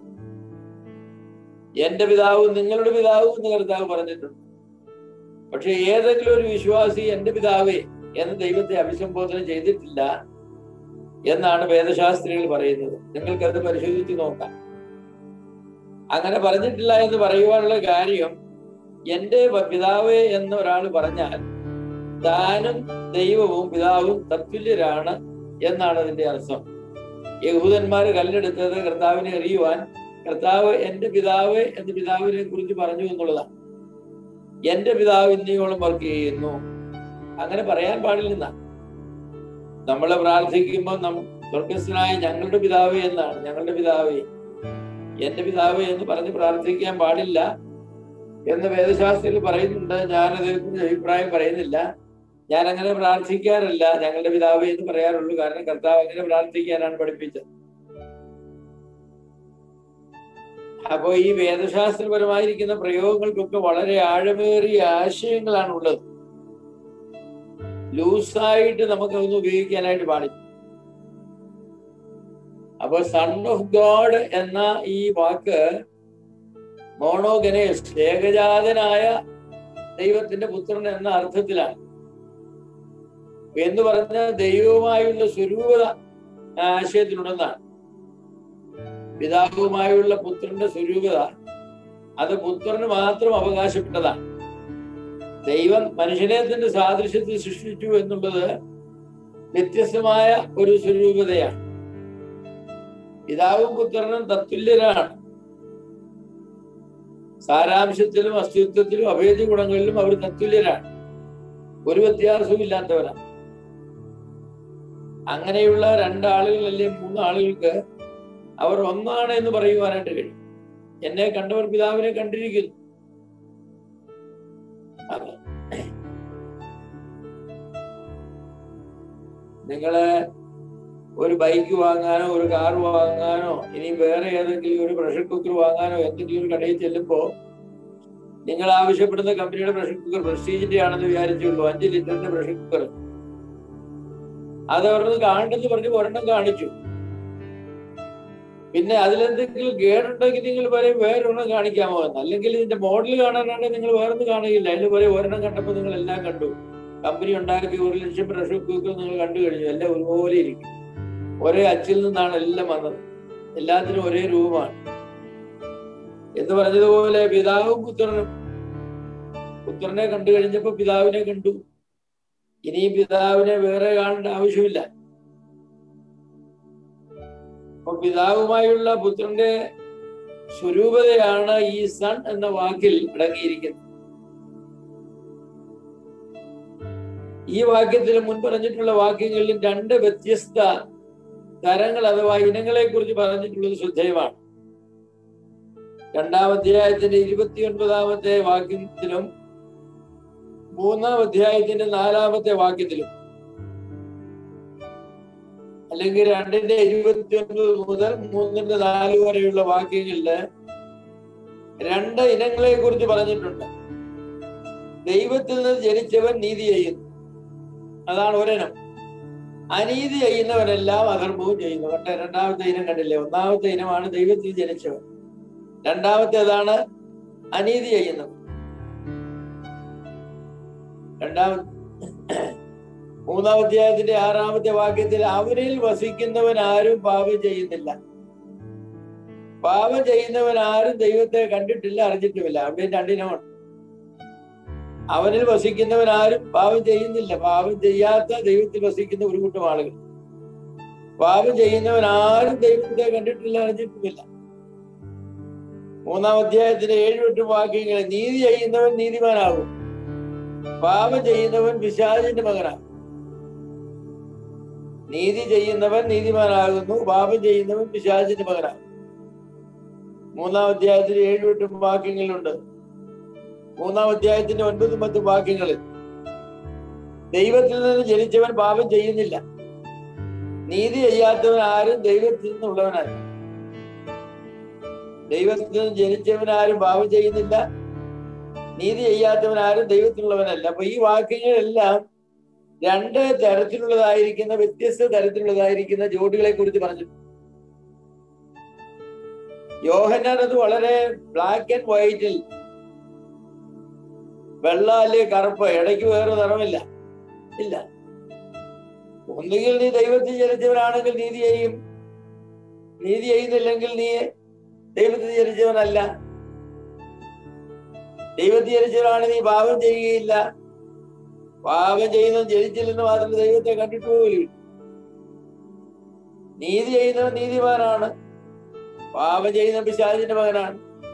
എന്റെ പിതാവ് നിങ്ങളുടെ പിതാവ് എന്ന് കർത്താവ് പറഞ്ഞിട്ടുണ്ട് പക്ഷെ ഏതെങ്കിലും ഒരു വിശ്വാസി എന്റെ പിതാവേ എന്ന് ദൈവത്തെ അഭിസംബോധന ചെയ്തിട്ടില്ല എന്നാണ് വേദശാസ്ത്രികൾ പറയുന്നത് നിങ്ങൾക്കത് പരിശോധിച്ച് നോക്കാം അങ്ങനെ പറഞ്ഞിട്ടില്ല എന്ന് പറയുവാനുള്ള കാര്യം എന്റെ പിതാവ് എന്ന് ഒരാൾ പറഞ്ഞാൽ താനും ദൈവവും പിതാവും തത്തുല്യരാണ് എന്നാണ് അതിന്റെ അർത്ഥം യഹൂദന്മാര് കല്ലെടുത്തത് കർത്താവിനെ അറിയുവാൻ കർത്താവ് എന്റെ പിതാവ് എന്ന് പിതാവിനെ കുറിച്ച് പറഞ്ഞു എന്നുള്ളതാണ് എന്റെ പിതാവ് ഇന്നയോളം വർക്ക് ചെയ്യുന്നു അങ്ങനെ പറയാൻ പാടില്ലെന്ന നമ്മളെ പ്രാർത്ഥിക്കുമ്പോൾ നം സ്വർഗസ്ഥനായ ഞങ്ങളുടെ പിതാവ് എന്നാണ് ഞങ്ങളുടെ പിതാവ് എന്റെ പിതാവ് എന്ന് പറഞ്ഞ് പ്രാർത്ഥിക്കാൻ പാടില്ല എന്ന് വേദശാസ്ത്രത്തിൽ പറയുന്നുണ്ട് ഞാനത് അഭിപ്രായം പറയുന്നില്ല ഞാൻ അങ്ങനെ പ്രാർത്ഥിക്കാറില്ല ഞങ്ങളുടെ പിതാവ് എന്ന് പറയാറുള്ളൂ കാരണം കർത്താവ് അങ്ങനെ പ്രാർത്ഥിക്കാനാണ് പഠിപ്പിച്ചത് അപ്പോ ഈ വേദശാസ്ത്രപരമായിരിക്കുന്ന പ്രയോഗങ്ങൾക്കൊക്കെ വളരെ ആഴമേറിയ ആശയങ്ങളാണ് ഉള്ളത് ലൂസായിട്ട് നമുക്ക് അതൊന്നും ഉപയോഗിക്കാനായിട്ട് പാടില്ല അപ്പൊ സൺ ഓഫ് ഗോഡ് എന്ന ഈ വാക്ക് മോണോഗനേസ് ഏകജാതനായ ദൈവത്തിന്റെ പുത്രൻ എന്ന അർത്ഥത്തിലാണ് എന്ന് പറഞ്ഞ ദൈവവുമായുള്ള സ്വരൂപത ആശയത്തിലുണ്ടെന്നാണ് പിതാവുമായുള്ള പുത്രന്റെ സ്വരൂപത അത് പുത്രന് മാത്രം അവകാശപ്പെട്ടതാണ് ദൈവം മനുഷ്യനെ തന്റെ സാദൃശ്യത്തിൽ സൃഷ്ടിച്ചു എന്നുള്ളത് വ്യത്യസ്തമായ ഒരു സ്വരൂപതയാണ് പിതാവും പുത്രനും തത്തുല്യരാണ് സാരാംശത്തിലും അസ്തിത്വത്തിലും അഭേദ്യ ഗുണങ്ങളിലും അവർ തത്തുല്യരാണ് ഒരു വ്യത്യാസവും ഇല്ലാത്തവരാണ് അങ്ങനെയുള്ള രണ്ടാളുകൾ അല്ലെങ്കിൽ മൂന്നാളുകൾക്ക് അവർ ഒന്നാണ് എന്ന് പറയുവാനായിട്ട് കഴിയും എന്നെ കണ്ടവർ പിതാവിനെ കണ്ടിരിക്കുന്നു അതെ നിങ്ങള് ഒരു ബൈക്ക് വാങ്ങാനോ ഒരു കാർ വാങ്ങാനോ ഇനി വേറെ ഏതെങ്കിലും ഒരു പ്രഷർ കുക്കർ വാങ്ങാനോ എന്തെങ്കിലും ഒരു കടയിൽ ചെല്ലുമ്പോ നിങ്ങൾ ആവശ്യപ്പെടുന്ന കമ്പനിയുടെ പ്രഷർ കുക്കർ പ്രസ്റ്റീജിന്റെ ആണെന്ന് വിചാരിച്ചുള്ളൂ അഞ്ച് ലിറ്ററിന്റെ പ്രഷർ കുക്കർ അത് അവരുടെ കാണണ്ടെന്ന് പറഞ്ഞ് ഒരെണ്ണം കാണിച്ചു പിന്നെ അതിലെന്തെങ്കിലും കേടുണ്ടെങ്കിൽ നിങ്ങൾ പറയും വേറൊരെണ്ണം കാണിക്കാമോ എന്ന് അല്ലെങ്കിൽ ഇതിന്റെ മോഡൽ കാണാനാണെങ്കിൽ നിങ്ങൾ വേറൊന്നും കാണുകയില്ല അതിൽ പറയും ഒരെണ്ണം കണ്ടപ്പോൾ നിങ്ങൾ എല്ലാം കണ്ടു കമ്പനി ഉണ്ടാക്കി ഒരു ലക്ഷം പ്രഷർ കുക്കർ നിങ്ങൾ കണ്ടു കഴിഞ്ഞു എല്ലാം ഒരുപോലെ ഇരിക്കും ഒരേ അച്ചിൽ നിന്നാണ് എല്ലാം വന്നത് എല്ലാത്തിനും ഒരേ രൂപമാണ് എന്ന് പറഞ്ഞതുപോലെ പിതാവും പുത്രനും പുത്രനെ കണ്ടു കഴിഞ്ഞപ്പോ പിതാവിനെ കണ്ടു ഇനിയും പിതാവിനെ വേറെ കാണേണ്ട ആവശ്യമില്ല അപ്പൊ പിതാവുമായുള്ള പുത്രന്റെ സ്വരൂപതയാണ് ഈ സൺ എന്ന വാക്കിൽ അടങ്ങിയിരിക്കുന്നത് ഈ വാക്യത്തിൽ മുൻ പറഞ്ഞിട്ടുള്ള വാക്യങ്ങളിൽ രണ്ട് വ്യത്യസ്ത തരങ്ങൾ അഥവാ ഇനങ്ങളെ കുറിച്ച് പറഞ്ഞിട്ടുള്ളത് ശ്രദ്ധേയമാണ് രണ്ടാം അധ്യായത്തിന്റെ ഇരുപത്തി ഒൻപതാമത്തെ വാക്യത്തിലും മൂന്നാം അധ്യായത്തിന്റെ നാലാമത്തെ വാക്യത്തിലും അല്ലെങ്കിൽ രണ്ടിന്റെ ഇരുപത്തി ഒൻപത് മുതൽ മൂന്നിന്റെ നാല് വരെയുള്ള വാക്യങ്ങളില് രണ്ട് ഇനങ്ങളെ കുറിച്ച് പറഞ്ഞിട്ടുണ്ട് ദൈവത്തിൽ നിന്ന് ജനിച്ചവൻ നീതി ചെയ്യുന്നു അതാണ് ഒരിനം അനീതി ചെയ്യുന്നവനെല്ലാം അധർമ്മവും ചെയ്യുന്നു കണ്ട രണ്ടാമത്തെ ഇനം കണ്ടില്ലേ ഒന്നാമത്തെ ഇനമാണ് ദൈവത്തിൽ ജനിച്ചവൻ രണ്ടാമത്തേതാണ് അനീതി ചെയ്യുന്നവൻ രണ്ടാമത്തെ മൂന്നാം അധ്യായത്തിന്റെ ആറാമത്തെ വാക്യത്തിൽ അവരിൽ വസിക്കുന്നവൻ ആരും പാപം ചെയ്യുന്നില്ല പാപം ചെയ്യുന്നവൻ ആരും ദൈവത്തെ കണ്ടിട്ടില്ല അറിഞ്ഞിട്ടുമില്ല അവിടെ രണ്ടിനമാണ് അവനിൽ വസിക്കുന്നവൻ ആരും പാപം ചെയ്യുന്നില്ല പാപം ചെയ്യാത്ത ദൈവത്തിൽ വസിക്കുന്ന ഒരു കൂട്ടം ആളുകൾ പാപം ചെയ്യുന്നവൻ ആരും ദൈവത്തെ കണ്ടിട്ടില്ല അറിഞ്ഞിട്ടുമില്ല മൂന്നാം അധ്യായത്തിന്റെ ഏഴ് എട്ട് വാക്യങ്ങൾ നീതി ചെയ്യുന്നവൻ നീതിമാനാകും പാപം ചെയ്യുന്നവൻ പിശാചിന്റെ മകനാകും നീതി ചെയ്യുന്നവൻ നീതിമാനാകുന്നു പാപം ചെയ്യുന്നവൻ പിശാചിന്റെ മകനാകും മൂന്നാം അധ്യായത്തിൽ ഏഴ് എട്ടും വാക്യങ്ങളുണ്ട് മൂന്നാം അധ്യായത്തിന്റെ ഒൻപതും പത്തും വാക്യങ്ങളിൽ ദൈവത്തിൽ നിന്ന് ജനിച്ചവൻ പാപം ചെയ്യുന്നില്ല നീതി ചെയ്യാത്തവൻ ആരും ദൈവത്തിൽ നിന്നുള്ളവനല്ല ദൈവത്തിൽ നിന്ന് ജനിച്ചവൻ ആരും പാപം ചെയ്യുന്നില്ല നീതി ചെയ്യാത്തവൻ ആരും ദൈവത്തിനുള്ളവനല്ല അപ്പൊ ഈ വാക്യങ്ങളെല്ലാം രണ്ട് തരത്തിലുള്ളതായിരിക്കുന്ന വ്യത്യസ്ത തരത്തിലുള്ളതായിരിക്കുന്ന ജോഡികളെ കുറിച്ച് പറഞ്ഞു യോഹന്നാൻ അത് വളരെ ബ്ലാക്ക് ആൻഡ് വൈറ്റിൽ വെള്ള അല്ലേ കറുപ്പ് ഇടയ്ക്ക് വേറെ നിറമില്ല ഇല്ല ഒന്നുകിൽ നീ ദൈവത്തിൽ ജനിച്ചവനാണെങ്കിൽ നീതി ചെയ്യും നീതി ചെയ്യുന്നില്ലെങ്കിൽ നീ ദൈവത്തിൽ ജനിച്ചവനല്ല ദൈവത്തിൽ ജനിച്ചവനാണ് നീ പാപം ചെയ്യുകയില്ല പാപം ചെയ്യുന്നവൻ ജനിച്ചില്ലെന്ന് മാത്രം ദൈവത്തെ കണ്ടിട്ട് പോലും നീതി ചെയ്യുന്നവൻ നീതിമാനാണ് പാപം ചെയ്യുന്ന പിശാചിന്റെ മകനാണ്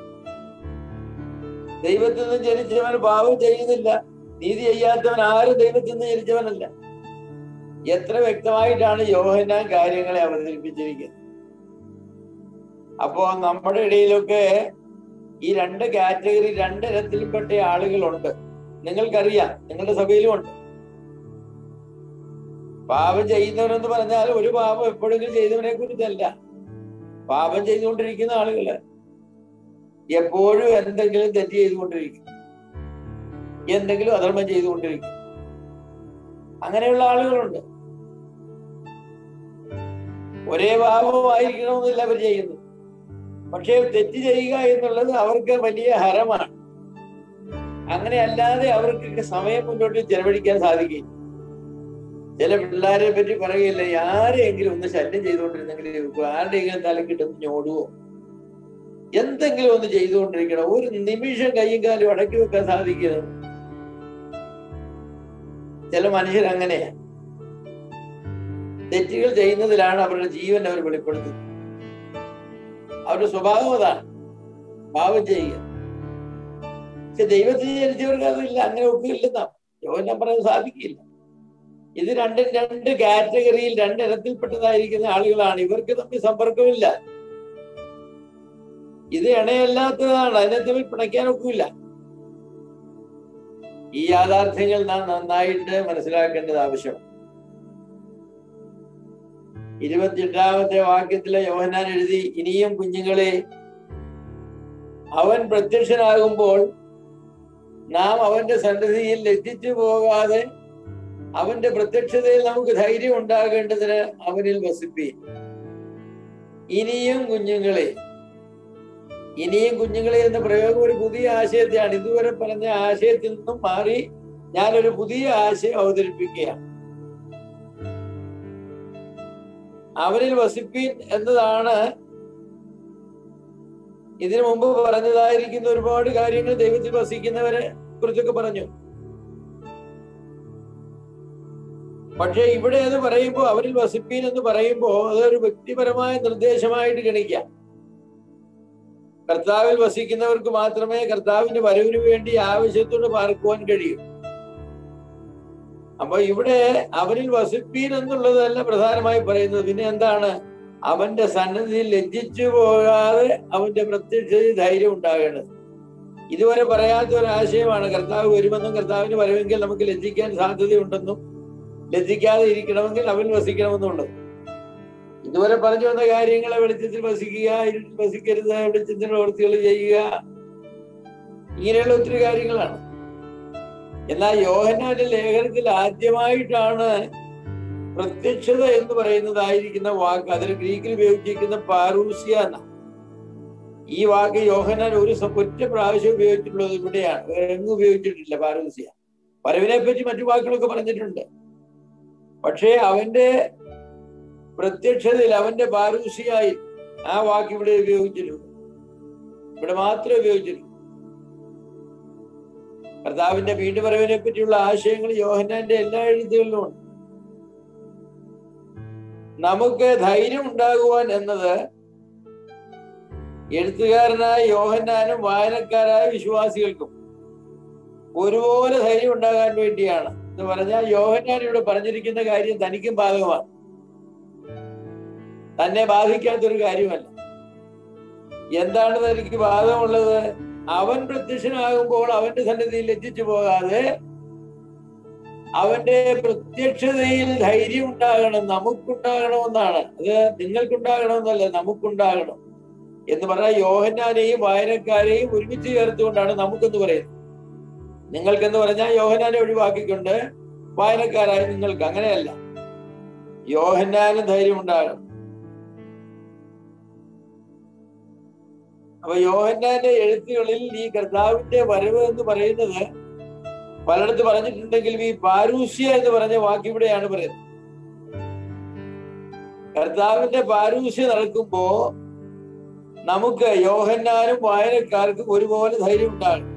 ദൈവത്തിൽ നിന്ന് ജനിച്ചവൻ പാപം ചെയ്യുന്നില്ല നീതി ചെയ്യാത്തവൻ ആരും ദൈവത്തിൽ നിന്ന് ജനിച്ചവനല്ല എത്ര വ്യക്തമായിട്ടാണ് യോഹന്നാൻ കാര്യങ്ങളെ അവതരിപ്പിച്ചിരിക്കുന്നത് അപ്പോ നമ്മുടെ ഇടയിലൊക്കെ ഈ രണ്ട് കാറ്റഗറി രണ്ട് ഇനത്തിൽപ്പെട്ട ആളുകളുണ്ട് നിങ്ങൾക്കറിയാം നിങ്ങളുടെ സഭയിലും ഉണ്ട് പാപം ചെയ്യുന്നവരെന്ന് പറഞ്ഞാൽ ഒരു പാപം എപ്പോഴെങ്കിലും ചെയ്തവനെ കുറിച്ചല്ല പാപം ചെയ്തുകൊണ്ടിരിക്കുന്ന ആളുകള് എപ്പോഴും എന്തെങ്കിലും തെറ്റ് ചെയ്തുകൊണ്ടിരിക്കും എന്തെങ്കിലും അധർമ്മം ചെയ്തുകൊണ്ടിരിക്കും അങ്ങനെയുള്ള ആളുകളുണ്ട് ഒരേ പാപമായിരിക്കണമെന്നില്ല അവർ ചെയ്യുന്നത് പക്ഷേ തെറ്റ് ചെയ്യുക എന്നുള്ളത് അവർക്ക് വലിയ ഹരമാണ് അങ്ങനെ അല്ലാതെ അവർക്ക് സമയം മുന്നോട്ട് ചെലവഴിക്കാൻ സാധിക്കില്ല ചില പിള്ളേരെ പറ്റി പറയുകയില്ല ആരെങ്കിലും ഒന്ന് ശല്യം ചെയ്തുകൊണ്ടിരുന്നെങ്കിൽ ആരുടെയെങ്കിലും തലക്കിട്ടൊന്ന് ഞോടുവോ എന്തെങ്കിലും ഒന്ന് ചെയ്തുകൊണ്ടിരിക്കണം ഒരു നിമിഷം കൈയും കാലും അടക്കി വെക്കാൻ സാധിക്കുന്നത് ചില മനുഷ്യർ അങ്ങനെയാ തെറ്റുകൾ ചെയ്യുന്നതിലാണ് അവരുടെ ജീവൻ അവർ വെളിപ്പെടുത്തുന്നത് അവരുടെ സ്വഭാവം അതാണ് പാവം ചെയ്യുക പക്ഷെ ദൈവത്തിന് ജനിച്ചവർക്ക് അതില്ല അങ്ങനെ ഒക്കില്ലെന്നാ യോഹനം പറയാൻ സാധിക്കില്ല ഇത് രണ്ടും രണ്ട് കാറ്റഗറിയിൽ രണ്ടിനത്തിൽപ്പെട്ടതായിരിക്കുന്ന ആളുകളാണ് ഇവർക്ക് തമ്മിൽ സമ്പർക്കമില്ല ഇത് ഇണയല്ലാത്തതാണ് അതിനെ തമ്മിൽ പിണയ്ക്കാൻ ഒക്കില്ല ഈ യാഥാർത്ഥ്യങ്ങൾ നാം നന്നായിട്ട് മനസ്സിലാക്കേണ്ടത് ആവശ്യം ഇരുപത്തിയെട്ടാമത്തെ വാക്യത്തിലെ യോഹനാൻ എഴുതി ഇനിയും കുഞ്ഞുങ്ങളെ അവൻ പ്രത്യക്ഷനാകുമ്പോൾ നാം അവന്റെ സന്നിധിയിൽ ലജ്ജിച്ചു പോകാതെ അവന്റെ പ്രത്യക്ഷതയിൽ നമുക്ക് ധൈര്യം ഉണ്ടാകേണ്ടതിന് അവനിൽ വസിപ്പി ഇനിയും കുഞ്ഞുങ്ങളെ ഇനിയും കുഞ്ഞുങ്ങളെ എന്ന പ്രയോഗം ഒരു പുതിയ ആശയത്തെയാണ് ഇതുവരെ പറഞ്ഞ ആശയത്തിൽ നിന്നും മാറി ഞാനൊരു പുതിയ ആശയം അവതരിപ്പിക്കുകയാണ് അവരിൽ വസിപ്പീൻ എന്നതാണ് ഇതിനു മുമ്പ് പറഞ്ഞതായിരിക്കുന്ന ഒരുപാട് കാര്യങ്ങൾ ദൈവത്തിൽ വസിക്കുന്നവരെ കുറിച്ചൊക്കെ പറഞ്ഞു പക്ഷെ ഇവിടെ അത് പറയുമ്പോൾ അവരിൽ വസിപ്പീൻ എന്ന് പറയുമ്പോൾ അതൊരു വ്യക്തിപരമായ നിർദ്ദേശമായിട്ട് ഗണിക്കാം കർത്താവിൽ വസിക്കുന്നവർക്ക് മാത്രമേ കർത്താവിന്റെ വരവിന് വേണ്ടി ആവശ്യത്തോട് പാർക്കുവാൻ കഴിയൂ അപ്പൊ ഇവിടെ അവരിൽ വസിപ്പീൻ എന്നുള്ളതല്ല പ്രധാനമായി പറയുന്നത് പിന്നെ എന്താണ് അവന്റെ സന്നദ്ധിയിൽ ലജ്ജിച്ചു പോകാതെ അവന്റെ പ്രത്യക്ഷതയിൽ ധൈര്യം ഉണ്ടാകേണ്ടത് ഇതുവരെ പറയാത്ത ഒരു ആശയമാണ് കർത്താവ് വരുമെന്നും കർത്താവിന് വരവെങ്കിൽ നമുക്ക് ലജ്ജിക്കാൻ സാധ്യതയുണ്ടെന്നും ലജ്ജിക്കാതെ ഇരിക്കണമെങ്കിൽ അവൻ വസിക്കണമെന്നുള്ളത് ഇതുവരെ പറഞ്ഞു വന്ന കാര്യങ്ങളെ വെളിച്ചത്തിൽ വസിക്കുക ഇരുട്ടിൽ വസിക്കരുത് വെളിച്ചത്തിന്റെ പ്രവൃത്തികൾ ചെയ്യുക ഇങ്ങനെയുള്ള ഒത്തിരി കാര്യങ്ങളാണ് എന്നാൽ യോഹനാന്റെ ലേഖനത്തിൽ ആദ്യമായിട്ടാണ് പ്രത്യക്ഷത എന്ന് പറയുന്നതായിരിക്കുന്ന വാക്ക് അതിൽ ഗ്രീക്കിൽ ഉപയോഗിച്ചിരിക്കുന്ന പാറൂസിയ എന്ന ഈ വാക്ക് യോഹനാൻ ഒരു സ- ഒറ്റ പ്രാവശ്യം ഉപയോഗിച്ചിട്ടുള്ളത് ഇവിടെയാണ് വേറെ എങ്ങും ഉപയോഗിച്ചിട്ടില്ല പാറൂസിയ വരവിനെ പറ്റി മറ്റു വാക്കുകളൊക്കെ പറഞ്ഞിട്ടുണ്ട് പക്ഷേ അവന്റെ പ്രത്യക്ഷതയിൽ അവന്റെ പാരൂസിയായി ആ വാക്ക് ഇവിടെ ഉപയോഗിച്ചിട്ടുള്ളൂ ഇവിടെ മാത്രമേ ഉപയോഗിച്ചിട്ടുള്ളൂ കർത്താവിന്റെ വീണ്ടും വരവിനെ പറ്റിയുള്ള ആശയങ്ങൾ യോഹന്നാന്റെ എല്ലാ എഴുത്തുകളിലും ഉണ്ട് നമുക്ക് ധൈര്യം ഉണ്ടാകുവാൻ എന്നത് എഴുത്തുകാരനായ യോഹന്നാനും വായനക്കാരായ വിശ്വാസികൾക്കും ഒരുപോലെ ധൈര്യം ഉണ്ടാകാൻ വേണ്ടിയാണ് എന്ന് പറഞ്ഞാൽ യോഹന്നാൻ ഇവിടെ പറഞ്ഞിരിക്കുന്ന കാര്യം തനിക്കും ബാധകമാണ് തന്നെ ബാധിക്കാത്തൊരു കാര്യമല്ല എന്താണ് തനിക്ക് ബാധകമുള്ളത് അവൻ പ്രത്യക്ഷനാകുമ്പോൾ അവന്റെ സന്നിധിയിൽ എത്തിച്ചു പോകാതെ അവന്റെ പ്രത്യക്ഷതയിൽ ധൈര്യം ഉണ്ടാകണം നമുക്കുണ്ടാകണമെന്നാണ് അത് നിങ്ങൾക്കുണ്ടാകണമെന്നല്ല നമുക്കുണ്ടാകണം എന്ന് പറഞ്ഞാൽ യോഹന്നാനെയും വായനക്കാരെയും ഒരുമിച്ച് ചേർത്തുകൊണ്ടാണ് നമുക്കെന്ന് പറയുന്നത് നിങ്ങൾക്കെന്ന് പറഞ്ഞാൽ യോഹന്നാനെ ഒഴിവാക്കിക്കൊണ്ട് വായനക്കാരായ നിങ്ങൾക്ക് അങ്ങനെയല്ല യോഹന്നാനും ധൈര്യം ഉണ്ടാകണം അപ്പൊ യോഹന്നാന്റെ എഴുത്തുകളിൽ ഈ കർത്താവിന്റെ വരവ് എന്ന് പറയുന്നത് പലയിടത്ത് പറഞ്ഞിട്ടുണ്ടെങ്കിലും ഈ പാരൂസ്യ എന്ന് പറഞ്ഞ വാക്ക് ഇവിടെയാണ് പറയുന്നത് കർത്താവിന്റെ പാരൂസ്യ നടക്കുമ്പോ നമുക്ക് യോഹന്നാനും വായനക്കാർക്കും ഒരുപോലെ ധൈര്യം ഉണ്ടാകും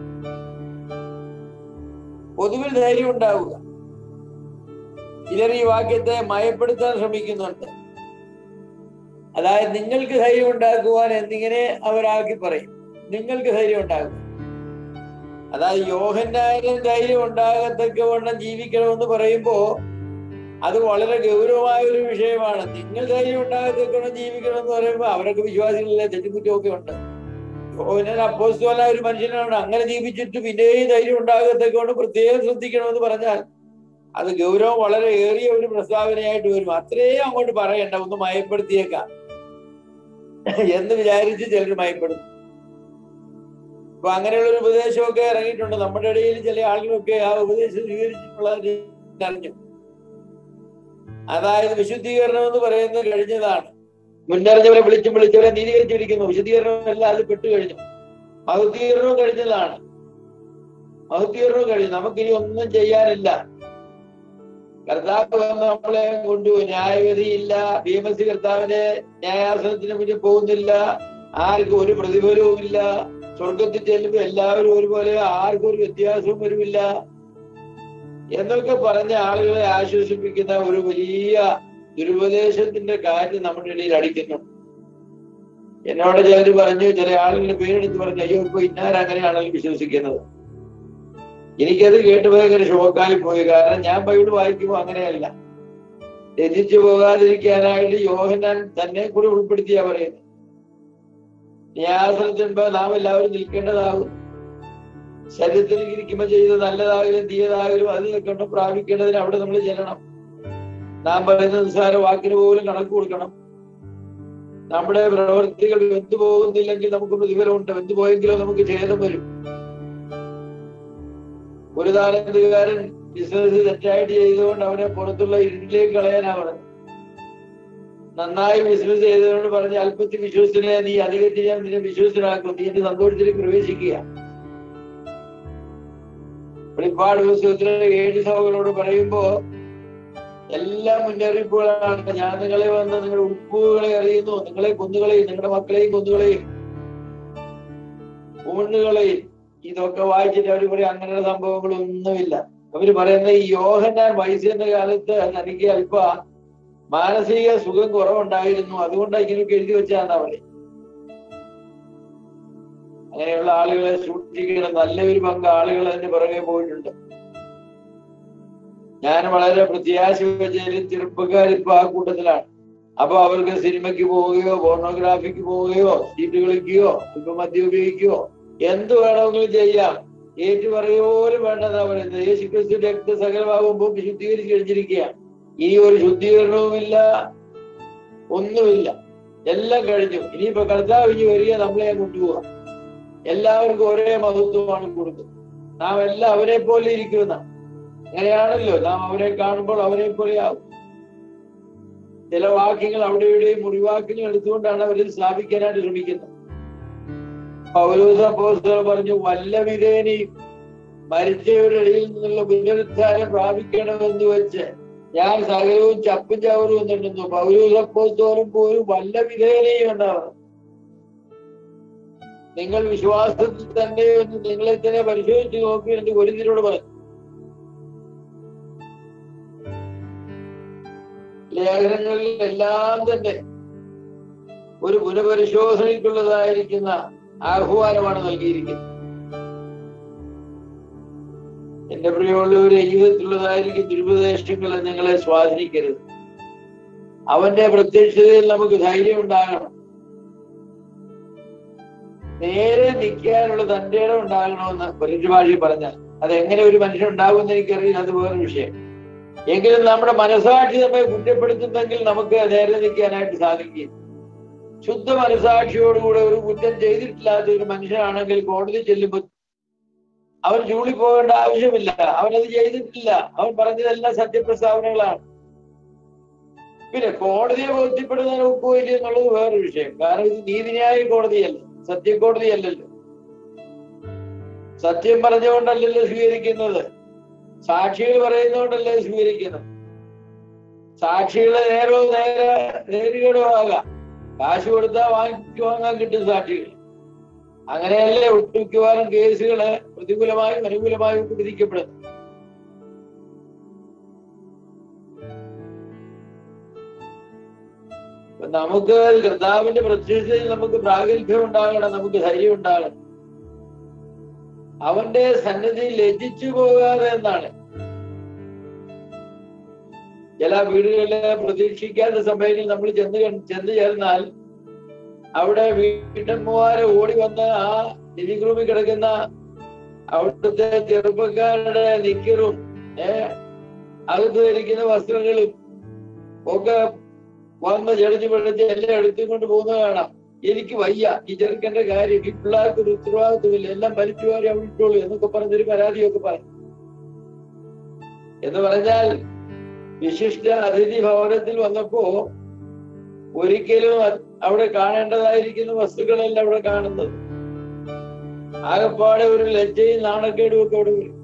പൊതുവിൽ ധൈര്യം ഉണ്ടാവുക ചിലർ ഈ വാക്യത്തെ മയപ്പെടുത്താൻ ശ്രമിക്കുന്നുണ്ട് അതായത് നിങ്ങൾക്ക് ധൈര്യം ഉണ്ടാക്കുവാൻ എന്നിങ്ങനെ അവരാക്കി പറയും നിങ്ങൾക്ക് ധൈര്യം ഉണ്ടാകും അതായത് യോഹന്നാനും ധൈര്യം ഉണ്ടാകത്തക്കവണ്ണം ജീവിക്കണമെന്ന് പറയുമ്പോ അത് വളരെ ഗൗരവമായ ഒരു വിഷയമാണ് നിങ്ങൾ ധൈര്യം ഉണ്ടാകത്തക്കവണ്ണം ജീവിക്കണം എന്ന് പറയുമ്പോൾ അവരൊക്കെ വിശ്വാസികളിലെ തെറ്റുകുറ്റമൊക്കെ ഉണ്ട് യോഹന്നാൻ അപ്പോസ്തോല ഒരു മനുഷ്യനാണ് അങ്ങനെ ജീവിച്ചിട്ട് പിന്നെയും ധൈര്യം ഉണ്ടാകത്തക്കവണ്ണം പ്രത്യേകം ശ്രദ്ധിക്കണമെന്ന് പറഞ്ഞാൽ അത് ഗൗരവം വളരെ ഏറിയ ഒരു പ്രസ്താവനയായിട്ട് വരും അത്രയും അങ്ങോട്ട് പറയണ്ട ഒന്ന് മയപ്പെടുത്തിയേക്കാം എന്ന് വിചാരിച്ച് ചിലർ മയപ്പെടും അപ്പൊ അങ്ങനെയുള്ള ഒരു ഉപദേശമൊക്കെ ഇറങ്ങിയിട്ടുണ്ട് നമ്മുടെ ഇടയിൽ ചില ആളുകളൊക്കെ ആ ഉപദേശം സ്വീകരിച്ചിട്ടുള്ളത് അറിഞ്ഞു അതായത് വിശുദ്ധീകരണം എന്ന് പറയുന്നത് കഴിഞ്ഞതാണ് മുന്നറിഞ്ഞവരെ വിളിച്ചും വിളിച്ചവരെ നീതീകരിച്ചിരിക്കുന്നു വിശുദ്ധീകരണം എല്ലാം അത് പെട്ടു കഴിഞ്ഞു മഹുദ്ധീകരണവും കഴിഞ്ഞതാണ് മഹുദ്ധീകരണവും കഴിഞ്ഞു നമുക്കിനി ഒന്നും ചെയ്യാനില്ല കർത്താവ് വന്ന് നമ്മളെ കൊണ്ടുപോയി ന്യായവിധിയില്ല ഭീമസി കർത്താവിന്റെ ന്യായാസനത്തിന് മുന്നിൽ പോകുന്നില്ല ആർക്കും ഒരു പ്രതിഫലവും ഇല്ല സ്വർഗത്തിൽ ചെല്ലുമ്പോൾ എല്ലാവരും ഒരുപോലെ ആർക്കും ഒരു വ്യത്യാസവും വരുമില്ല എന്നൊക്കെ പറഞ്ഞ ആളുകളെ ആശ്വസിപ്പിക്കുന്ന ഒരു വലിയ ദുരുപദേശത്തിന്റെ കാറ്റ് നമ്മുടെ ഇടയിൽ അടിക്കുന്നു എന്നോട് ചിലർ പറഞ്ഞു ചില ആളുകളുടെ പേരെടുത്ത് പറഞ്ഞു അയ്യോ ഇപ്പൊ ഇന്നാരങ്ങനെയാണല്ലോ വിശ്വസിക്കുന്നത് എനിക്കത് കേട്ട് ഭയങ്കര ഷോക്കായി പോയി കാരണം ഞാൻ ബൈബിൾ വായിക്കുമ്പോൾ അങ്ങനെയല്ല രചിച്ചു പോകാതിരിക്കാനായിട്ട് യോഹനാൻ തന്നെ കൂടി ഉൾപ്പെടുത്തിയാ പറയുന്നത് ന്യാസനത്തിൻപോ നാം എല്ലാവരും നിൽക്കേണ്ടതാകും ശരീരത്തിൽ ഇരിക്കുമ്പോൾ ചെയ്ത് നല്ലതാകലും തീയതാകലും അതിൽ നിൽക്കണം പ്രാപിക്കേണ്ടതിന് അവിടെ നമ്മൾ ചെല്ലണം നാം പറയുന്ന നിസ്സാര വാക്കിന് പോലും കണക്ക് കൊടുക്കണം നമ്മുടെ പ്രവൃത്തികൾ വെന്തു പോകുന്നില്ലെങ്കിൽ നമുക്ക് പ്രതിഫലമുണ്ട് വെന്തു പോയെങ്കിലോ നമുക്ക് ഛേദം വരും ഒരു താലന്തുകാരൻ ബിസിനസ് തെറ്റായിട്ട് ചെയ്തുകൊണ്ട് അവനെ പുറത്തുള്ള ഇരുട്ടിലേക്ക് കളയാനാ പറഞ്ഞത് നന്നായി ബിസിനസ് ചെയ്തതുകൊണ്ട് പറഞ്ഞ അല്പത്തിൽ വിശ്വസിനെ നീ അധികത്തിൽ ഞാൻ നിന്നെ വിശ്വസിനാക്കും നീ എന്റെ സന്തോഷത്തിലേക്ക് പ്രവേശിക്കുക വെളിപ്പാട് പുസ്തകത്തിലെ ഏഴ് സഭകളോട് പറയുമ്പോ എല്ലാ മുന്നറിയിപ്പുകളാണ് ഞാൻ നിങ്ങളെ വന്ന് നിങ്ങളുടെ ഉപ്പുകളെ അറിയുന്നു നിങ്ങളെ കൊന്നുകളെയും നിങ്ങളുടെ മക്കളെയും കൊന്നുകളെയും ഊണ്ണുകളെയും ഇതൊക്കെ വായിച്ചിട്ട് അവർ പറയും അങ്ങനെയുള്ള സംഭവങ്ങളൊന്നുമില്ല അവര് പറയുന്ന ഈ യോഹന്നാൻ വയസ്സിന്റെ കാലത്ത് തനിക്ക് അല്പ മാനസിക സുഖം കുറവുണ്ടായിരുന്നു അതുകൊണ്ടാണ് ഇങ്ങനെയൊക്കെ എഴുതി വെച്ചാന്നാ പറയും അങ്ങനെയുള്ള ആളുകളെ സൂക്ഷിക്കണം നല്ലൊരു പങ്ക് ആളുകൾ അതിന്റെ പുറകെ പോയിട്ടുണ്ട് ഞാൻ വളരെ പ്രത്യാശ വെച്ചാൽ ചെറുപ്പക്കാർ ഇപ്പൊ ആ കൂട്ടത്തിലാണ് അപ്പൊ അവർക്ക് സിനിമയ്ക്ക് പോവുകയോ പോർണോഗ്രാഫിക്ക് പോവുകയോ സീറ്റ് കളിക്കുകയോ ഇപ്പൊ മദ്യം ഉപയോഗിക്കുകയോ എന്ത് വേണമെങ്കിലും ചെയ്യാം ഏറ്റു പറയുപോലും വേണ്ടെന്നാ പറയുന്നത് യേശു ക്രിസ്തു രക്തസകലമാകുമ്പോൾ വിശുദ്ധീകരിച്ച് കഴിഞ്ഞിരിക്കുകയാണ് ഇനി ഒരു ശുദ്ധീകരണവുമില്ല ഒന്നുമില്ല എല്ലാം കഴിഞ്ഞു ഇനിയിപ്പോ കർത്താവ് ഇനി വരിക നമ്മളെ കൊണ്ടുപോവാ എല്ലാവർക്കും ഒരേ മഹത്വമാണ് കൊടുക്കുന്നത് നാം എല്ലാം അവരെ പോലെ ഇരിക്കുന്ന അങ്ങനെയാണല്ലോ നാം അവരെ കാണുമ്പോൾ അവരെ പോലെ ആവും ചില വാക്യങ്ങൾ അവിടെ ഇവിടെയും മുറിവാക്യങ്ങൾ എടുത്തുകൊണ്ടാണ് അവർ സ്ഥാപിക്കാനായിട്ട് ശ്രമിക്കുന്നത് പൗലോസ അപ്പോസ്തലൻ പറഞ്ഞു വല്ല വിധേനയും മരിച്ചവരുടെ ഇടയിൽ നിന്നുള്ള പുനരുദ്ധാരം പ്രാപിക്കണമെന്ന് വെച്ച് ഞാൻ സകലവും ചപ്പും ചവറും എന്നിട്ടുന്നു പൗരൂസപ്പോസ്തോലും പോലും വല്ല വിധേയനെയും ഉണ്ടാവണം നിങ്ങൾ വിശ്വാസത്തിൽ തന്നെ ഒന്ന് നിങ്ങളെ തന്നെ പരിശോധിച്ച് നോക്കി എന്ന് ഗുരുതിനോട് പറഞ്ഞു ലേഖനങ്ങളിൽ എല്ലാം തന്നെ ഒരു പുനഃപരിശോധനയ്ക്കുള്ളതായിരിക്കുന്ന ആഹ്വാനമാണ് നൽകിയിരിക്കുന്നത് എന്റെ പ്രിയമുള്ളവരെ ജീവിതത്തിലുള്ളതായിരിക്കും ദുരുപദേശങ്ങൾ നിങ്ങളെ സ്വാധീനിക്കരുത് അവന്റെ പ്രത്യക്ഷതയിൽ നമുക്ക് ധൈര്യം ഉണ്ടാകണം നേരെ നിൽക്കാനുള്ള തന്റെ ഇടം ഉണ്ടാകണമെന്ന് പരീക്ഷ ഭാഷയിൽ പറഞ്ഞാൽ അതെങ്ങനെ ഒരു മനുഷ്യൻ ഉണ്ടാകുമെന്ന് എനിക്കറിയില്ല അത് വേറെ വിഷയം എങ്കിലും നമ്മുടെ മനസാക്ഷി നമ്മെ കുറ്റപ്പെടുത്തുന്നെങ്കിൽ നമുക്ക് നേരെ നിൽക്കാനായിട്ട് സാധിക്കും ശുദ്ധ മനസാക്ഷിയോടുകൂടെ ഒരു കുറ്റം ചെയ്തിട്ടില്ലാത്ത ഒരു മനുഷ്യനാണെങ്കിൽ കോടതി ചെല്ലുമ്പോൾ അവൻ ചൂളി പോകേണ്ട ആവശ്യമില്ല അവനത് ചെയ്തിട്ടില്ല അവൻ പറഞ്ഞതെല്ലാം സത്യപ്രസ്താവനകളാണ് പിന്നെ കോടതിയെ ബോധ്യപ്പെടുന്നതിന് ഒക്കുമില്ല എന്നുള്ളത് വേറൊരു വിഷയം കാരണം ഇത് നീതിന്യായ കോടതിയല്ല സത്യക്കോടതിയല്ലല്ലോ സത്യം പറഞ്ഞുകൊണ്ടല്ലല്ലോ സ്വീകരിക്കുന്നത് സാക്ഷികൾ പറയുന്നതുകൊണ്ടല്ലേ സ്വീകരിക്കുന്നത് സാക്ഷികളെ നേരോ നേരെ നേരുകേടോ ആകാം കാശ് കൊടുത്താൽ വാങ്ങിച്ചു വാങ്ങാൻ കിട്ടും സാക്ഷികൾ അങ്ങനെയല്ലേ ഒട്ടുമിക്കവാറും കേസുകള് പ്രതികൂലമായും അനുകൂലമായും ഒക്കെ വിധിക്കപ്പെടുന്നു അപ്പൊ നമുക്ക് കർത്താവിന്റെ പ്രത്യക്ഷതയിൽ നമുക്ക് പ്രാഗൽഭ്യം ഉണ്ടാകണം നമുക്ക് ധൈര്യം ഉണ്ടാകണം അവന്റെ സന്നിധി ലജിച്ചു പോകാതെ എന്നാണ് ചില വീടുകളില് പ്രതീക്ഷിക്കാത്ത സമയങ്ങളിൽ നമ്മൾ ചെന്ന് കൺ- ചെന്ന് ചേർന്നാൽ അവിടെ വീട്ടമ്മമാരെ ഓടി വന്ന് ആ ലിവിംഗ് റൂമിൽ കിടക്കുന്ന അവിടുത്തെ ചെറുപ്പക്കാരുടെ നിക്കറും ഏഹ് അകത്ത് ധരിക്കുന്ന വസ്ത്രങ്ങളും ഒക്കെ വന്ന് ചെടിഞ്ഞു പിടിച്ച് എല്ലാം എടുത്തുകൊണ്ട് പോകുന്നത് കാണാം എനിക്ക് വയ്യ ഈ ചെറുക്കന്റെ കാര്യം ഈ പിള്ളേർക്ക് ഒരു ഉത്തരവാദിത്വമില്ല എല്ലാം വലിച്ചു വാരി അവിടെ ഇട്ടോളൂ എന്നൊക്കെ പറഞ്ഞൊരു പരാതിയൊക്കെ പറഞ്ഞു എന്ന് പറഞ്ഞാൽ വിശിഷ്ട അതിഥി ഭവനത്തിൽ വന്നപ്പോ ഒരിക്കലും അത് അവിടെ കാണേണ്ടതായിരിക്കുന്ന വസ്തുക്കളല്ല അവിടെ കാണുന്നത് ആകപ്പാടെ ഒരു ലജ്ജയും നാണക്കേടും ഒക്കെ അവിടെ വരും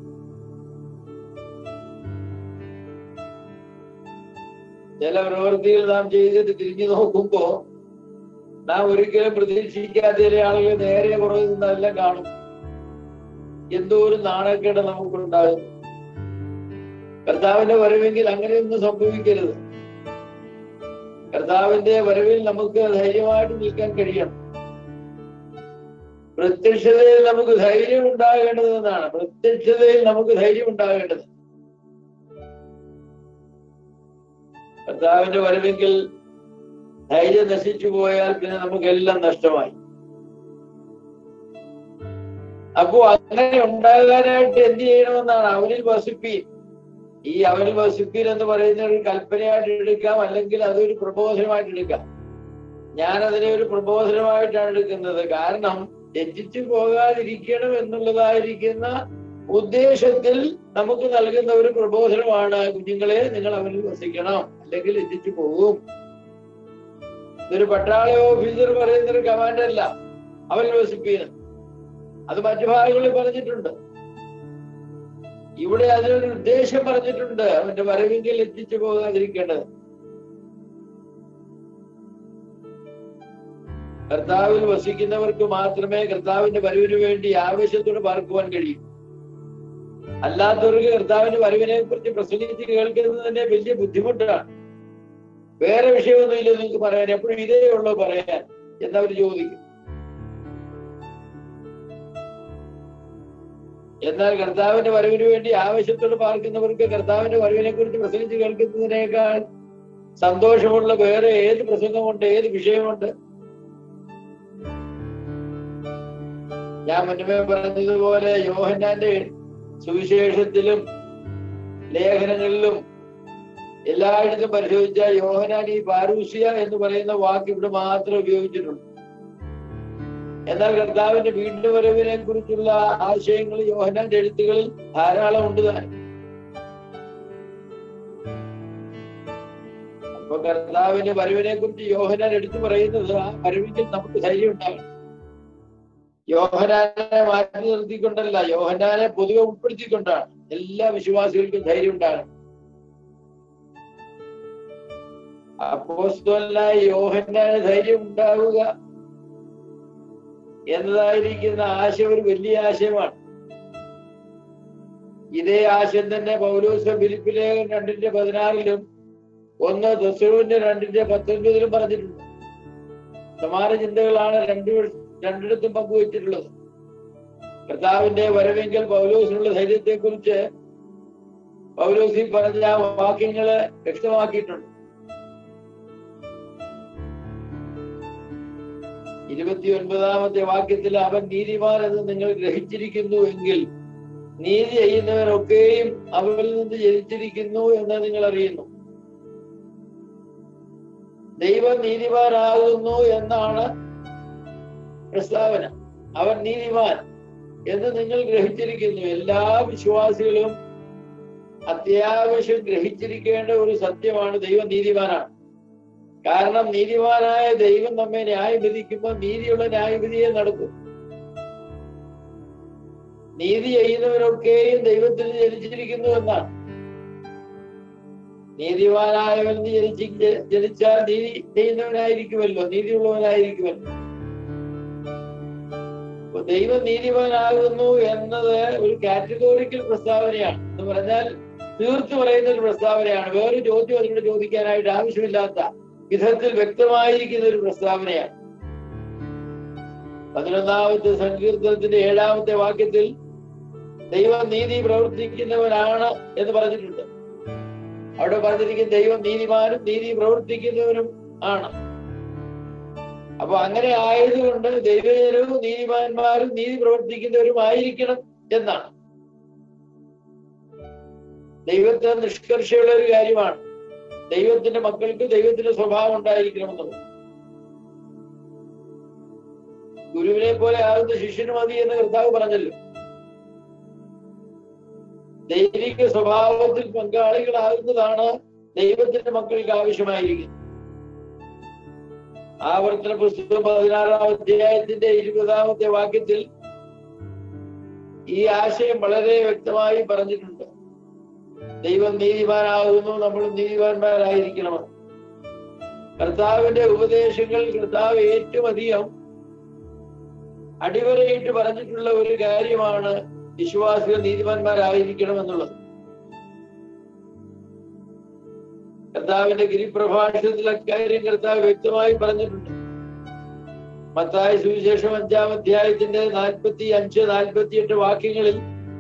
ചില പ്രവൃത്തികൾ നാം ചെയ്തിട്ട് തിരിഞ്ഞു നോക്കുമ്പോ നാം ഒരിക്കലും പ്രതീക്ഷിക്കാത്ത ചില ആളുകൾ നേരെ പുറകിൽ നിന്നെല്ലാം കാണും എന്തോ ഒരു നാണക്കേട് നമുക്കുണ്ടാകും കർത്താവിന്റെ വരവെങ്കിൽ അങ്ങനെയൊന്നും സംഭവിക്കരുത് കർത്താവിന്റെ വരവിൽ നമുക്ക് ധൈര്യമായിട്ട് നിൽക്കാൻ കഴിയണം പ്രത്യക്ഷതയിൽ നമുക്ക് ധൈര്യം ഉണ്ടാകേണ്ടതെന്നാണ് പ്രത്യക്ഷതയിൽ നമുക്ക് ധൈര്യം ഉണ്ടാകേണ്ടത് കർത്താവിന്റെ വരവെങ്കിൽ ധൈര്യം നശിച്ചു പോയാൽ പിന്നെ നമുക്കെല്ലാം നഷ്ടമായി അപ്പോ അങ്ങനെ ഉണ്ടാകാനായിട്ട് എന്ത് ചെയ്യണമെന്നാണ് അവനിൽ വസിപ്പീൻ ഈ അവനിൽ വസിപ്പീൻ എന്ന് പറയുന്ന ഒരു കൽപ്പനയായിട്ട് എടുക്കാം അല്ലെങ്കിൽ അതൊരു പ്രബോധനമായിട്ട് എടുക്കാം ഞാൻ അതിനെ ഒരു പ്രബോധനമായിട്ടാണ് എടുക്കുന്നത് കാരണം രചിച്ചു പോകാതിരിക്കണം എന്നുള്ളതായിരിക്കുന്ന ഉദ്ദേശത്തിൽ നമുക്ക് നൽകുന്ന ഒരു പ്രബോധനമാണ് കുഞ്ഞുങ്ങളെ നിങ്ങൾ അവനിൽ വസിക്കണം അല്ലെങ്കിൽ രചിച്ചു പോകും ഇതൊരു പട്ടാള ഓഫീസർ പറയുന്ന ഒരു കമാൻഡ് അല്ല അവനിൽ വസിപ്പീന് അത് മറ്റു ഭാഗങ്ങളിൽ പറഞ്ഞിട്ടുണ്ട് ഇവിടെ അതിനൊരു ഉദ്ദേശം പറഞ്ഞിട്ടുണ്ട് അവന്റെ വരവെങ്കിൽ എത്തിച്ചു പോകാതിരിക്കേണ്ടത് കർത്താവിൽ വസിക്കുന്നവർക്ക് മാത്രമേ കർത്താവിന്റെ വരവിന് വേണ്ടി ആവേശത്തോടെ പാർക്കുവാൻ കഴിയൂ അല്ലാത്തവർക്ക് കർത്താവിന്റെ വരവിനെ കുറിച്ച് പ്രസംഗിച്ച് കേൾക്കുന്നത് തന്നെ വലിയ ബുദ്ധിമുട്ടാണ് വേറെ വിഷയമൊന്നുമില്ല നിങ്ങൾക്ക് പറയാൻ എപ്പോഴും ഇതേ ഉള്ളൂ പറയാൻ എന്നവർ ചോദിക്കും എന്നാൽ കർത്താവിന്റെ വരവിന് വേണ്ടി ആവശ്യത്തോട് പാർക്കുന്നവർക്ക് കർത്താവിന്റെ വരവിനെ കുറിച്ച് പ്രസംഗിച്ച് കേൾക്കുന്നതിനേക്കാൾ സന്തോഷമുള്ള വേറെ ഏത് പ്രസംഗമുണ്ട് ഏത് വിഷയമുണ്ട് ഞാൻ മുന്നമേ പറഞ്ഞതുപോലെ യോഹന്നാന്റെ സുവിശേഷത്തിലും ലേഖനങ്ങളിലും എല്ലായിടത്തും പരിശോധിച്ച യോഹനാൻ ഈ പാരൂസിയ എന്ന് പറയുന്ന വാക്ക് ഇവിടെ മാത്രം ഉപയോഗിച്ചിട്ടുണ്ട് എന്നാൽ കർത്താവിന്റെ വീണ്ടും വരവിനെ കുറിച്ചുള്ള ആശയങ്ങൾ യോഹനാന്റെ എഴുത്തുകളിൽ ധാരാളം ഉണ്ട് താൻ അപ്പൊ കർത്താവിന്റെ വരവിനെ കുറിച്ച് യോഹനാൻ എടുത്തു പറയുന്നത് ആ വരവിൽ നമുക്ക് ധൈര്യം ഉണ്ടാകണം യോഹനാനെ മാറ്റി നിർത്തിക്കൊണ്ടല്ല യോഹനാനെ പൊതുവെ ഉൾപ്പെടുത്തിക്കൊണ്ടാണ് എല്ലാ വിശ്വാസികൾക്കും ധൈര്യം ഉണ്ടാകണം അപ്പോസ്തലനായ യോഹന്നാന് ധൈര്യം ഉണ്ടാവുക എന്നതായിരിക്കുന്ന ആശയം ഒരു വലിയ ആശയമാണ് ഇതേ ആശയം തന്നെ പൗലോസ് ഫിലിപ്പിലേഖൻ രണ്ടിന്റെ പതിനാറിലും ഒന്ന് ദസുവിന്റെ രണ്ടിന്റെ പത്തൊൻപതിലും പറഞ്ഞിട്ടുണ്ട് സമാന ചിന്തകളാണ് രണ്ടു രണ്ടിടത്തും പങ്കുവച്ചിട്ടുള്ളത് കർത്താവിന്റെ വരവെങ്കിൽ പൗലോസിനുള്ള ധൈര്യത്തെ കുറിച്ച് പൗലോസി പറഞ്ഞ ആ വാക്യങ്ങള് വ്യക്തമാക്കിയിട്ടുണ്ട് ഇരുപത്തി ഒൻപതാമത്തെ വാക്യത്തിൽ അവൻ നീതിമാൻ എന്ന് നിങ്ങൾ ഗ്രഹിച്ചിരിക്കുന്നു എങ്കിൽ നീതി ചെയ്യുന്നവരൊക്കെയും അവരിൽ നിന്ന് ജനിച്ചിരിക്കുന്നു എന്ന് നിങ്ങൾ അറിയുന്നു ദൈവം നീതിമാനാകുന്നു എന്നാണ് പ്രസ്താവന അവൻ നീതിമാൻ എന്ന് നിങ്ങൾ ഗ്രഹിച്ചിരിക്കുന്നു എല്ലാ വിശ്വാസികളും അത്യാവശ്യം ഗ്രഹിച്ചിരിക്കേണ്ട ഒരു സത്യമാണ് ദൈവം നീതിമാനാണ് കാരണം നീതിമാനായ ദൈവം നമ്മെ ന്യായം വിധിക്കുമ്പോൾ നീതിയുള്ള ന്യായവിധിയെ നടക്കും നീതി ചെയ്യുന്നവരൊക്കെയും ദൈവത്തിന് ജനിച്ചിരിക്കുന്നു എന്നാണ് നീതിമാനായവൻ ജനിച്ച് ജനിച്ചാൽ നീതി ചെയ്യുന്നവനായിരിക്കുമല്ലോ നീതിയുള്ളവനായിരിക്കുമല്ലോ അപ്പൊ ദൈവം നീതിമാനാകുന്നു എന്നത് ഒരു കാറ്റഗോറിക്കൽ പ്രസ്താവനയാണ് എന്ന് പറഞ്ഞാൽ തീർത്തു പറയുന്ന ഒരു പ്രസ്താവനയാണ് വേറെ ചോദ്യം അതിനോട് ചോദിക്കാനായിട്ട് ആവശ്യമില്ലാത്ത വിധത്തിൽ വ്യക്തമായിരിക്കുന്ന ഒരു പ്രസ്താവനയാണ് പതിനൊന്നാമത്തെ സങ്കീർത്തനത്തിന്റെ ഏഴാമത്തെ വാക്യത്തിൽ ദൈവം നീതി പ്രവർത്തിക്കുന്നവനാണ് എന്ന് പറഞ്ഞിട്ടുണ്ട് അവിടെ പറഞ്ഞിരിക്കുന്ന ദൈവം നീതിമാനും നീതി പ്രവർത്തിക്കുന്നവനും ആണ് അപ്പൊ അങ്ങനെ ആയതുകൊണ്ട് ദൈവജനവും നീതിമാന്മാരും നീതി പ്രവർത്തിക്കുന്നവരും ആയിരിക്കണം എന്നാണ് ദൈവത്തെ നിഷ്കർഷയുള്ള ഒരു കാര്യമാണ് ദൈവത്തിന്റെ മക്കൾക്ക് ദൈവത്തിന്റെ സ്വഭാവം ഉണ്ടായിരിക്കണമെന്നുള്ളത് ഗുരുവിനെ പോലെ ആകുന്ന ശിഷ്യന് മതി എന്ന് കർത്താവ് പറഞ്ഞല്ലോ ദൈവിക സ്വഭാവത്തിൽ പങ്കാളികളാകുന്നതാണ് ദൈവത്തിന്റെ മക്കൾക്ക് ആവശ്യമായിരിക്കുന്നത് ആവർത്തന പുസ്തകം പതിനാറാം അധ്യായത്തിന്റെ ഇരുപതാമത്തെ വാക്യത്തിൽ ഈ ആശയം വളരെ വ്യക്തമായി പറഞ്ഞിട്ടുണ്ട് ദൈവം നീതിമാനാകുന്നു നമ്മൾ നീതിമാന്മാരായിരിക്കണമെന്ന് കർത്താവിന്റെ ഉപദേശങ്ങൾ കർത്താവ് ഏറ്റവും അധികം അടിവരയിട്ട് പറഞ്ഞിട്ടുള്ള ഒരു കാര്യമാണ് വിശ്വാസികൾ നീതിമാന്മാരായിരിക്കണം എന്നുള്ളത് കർത്താവിന്റെ ഗിരിപ്രഭാഷണത്തിൽ അക്കാര്യം കർത്താവ് വ്യക്തമായി പറഞ്ഞിട്ടുണ്ട് മത്തായ സുവിശേഷം അഞ്ചാം അധ്യായത്തിന്റെ നാൽപ്പത്തി അഞ്ച് നാൽപ്പത്തി എട്ട് വാക്യങ്ങളിൽ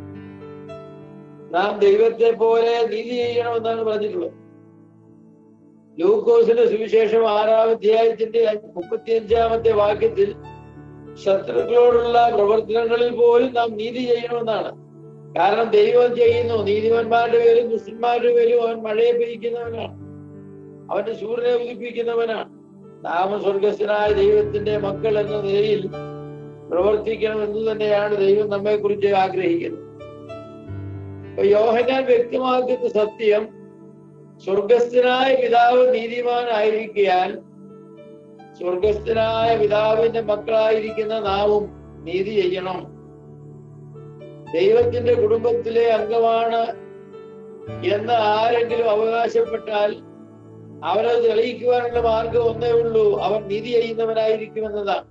നാം ദൈവത്തെ പോലെ നീതി ചെയ്യണമെന്നാണ് പറഞ്ഞിട്ടുള്ളത് ലൂക്കോസിന്റെ സുവിശേഷം ആറാം അധ്യായത്തിന്റെ മുപ്പത്തി അഞ്ചാമത്തെ വാക്യത്തിൽ ശത്രുക്കളോടുള്ള പ്രവർത്തനങ്ങളിൽ പോലും നാം നീതി ചെയ്യണമെന്നാണ് കാരണം ദൈവം ചെയ്യുന്നു നീതിമാന്മാരുടെ പേരും ദുഷ്ടന്മാരുടെ പേരും അവൻ മഴയെ പെയ്യിക്കുന്നവനാണ് അവന്റെ സൂര്യനെ ഉദിപ്പിക്കുന്നവനാണ് നാമ സ്വർഗസ്ഥനായ ദൈവത്തിന്റെ മക്കൾ എന്ന നിലയിൽ പ്രവർത്തിക്കണം എന്ന് തന്നെയാണ് ദൈവം നമ്മെ കുറിച്ച് ആഗ്രഹിക്കുന്നത് അപ്പൊ യോഹനാൻ വ്യക്തമാക്കുന്ന സത്യം സ്വർഗസ്ഥനായ പിതാവ് നീതിമാനായിരിക്കാൻ സ്വർഗസ്ഥനായ പിതാവിന്റെ മക്കളായിരിക്കുന്ന നാവും നീതി ചെയ്യണം ദൈവത്തിന്റെ കുടുംബത്തിലെ അംഗമാണ് എന്ന് ആരെങ്കിലും അവകാശപ്പെട്ടാൽ അവനത് തെളിയിക്കുവാനുള്ള മാർഗം ഒന്നേ ഉള്ളൂ അവൻ നീതി ചെയ്യുന്നവനായിരിക്കുമെന്നതാണ്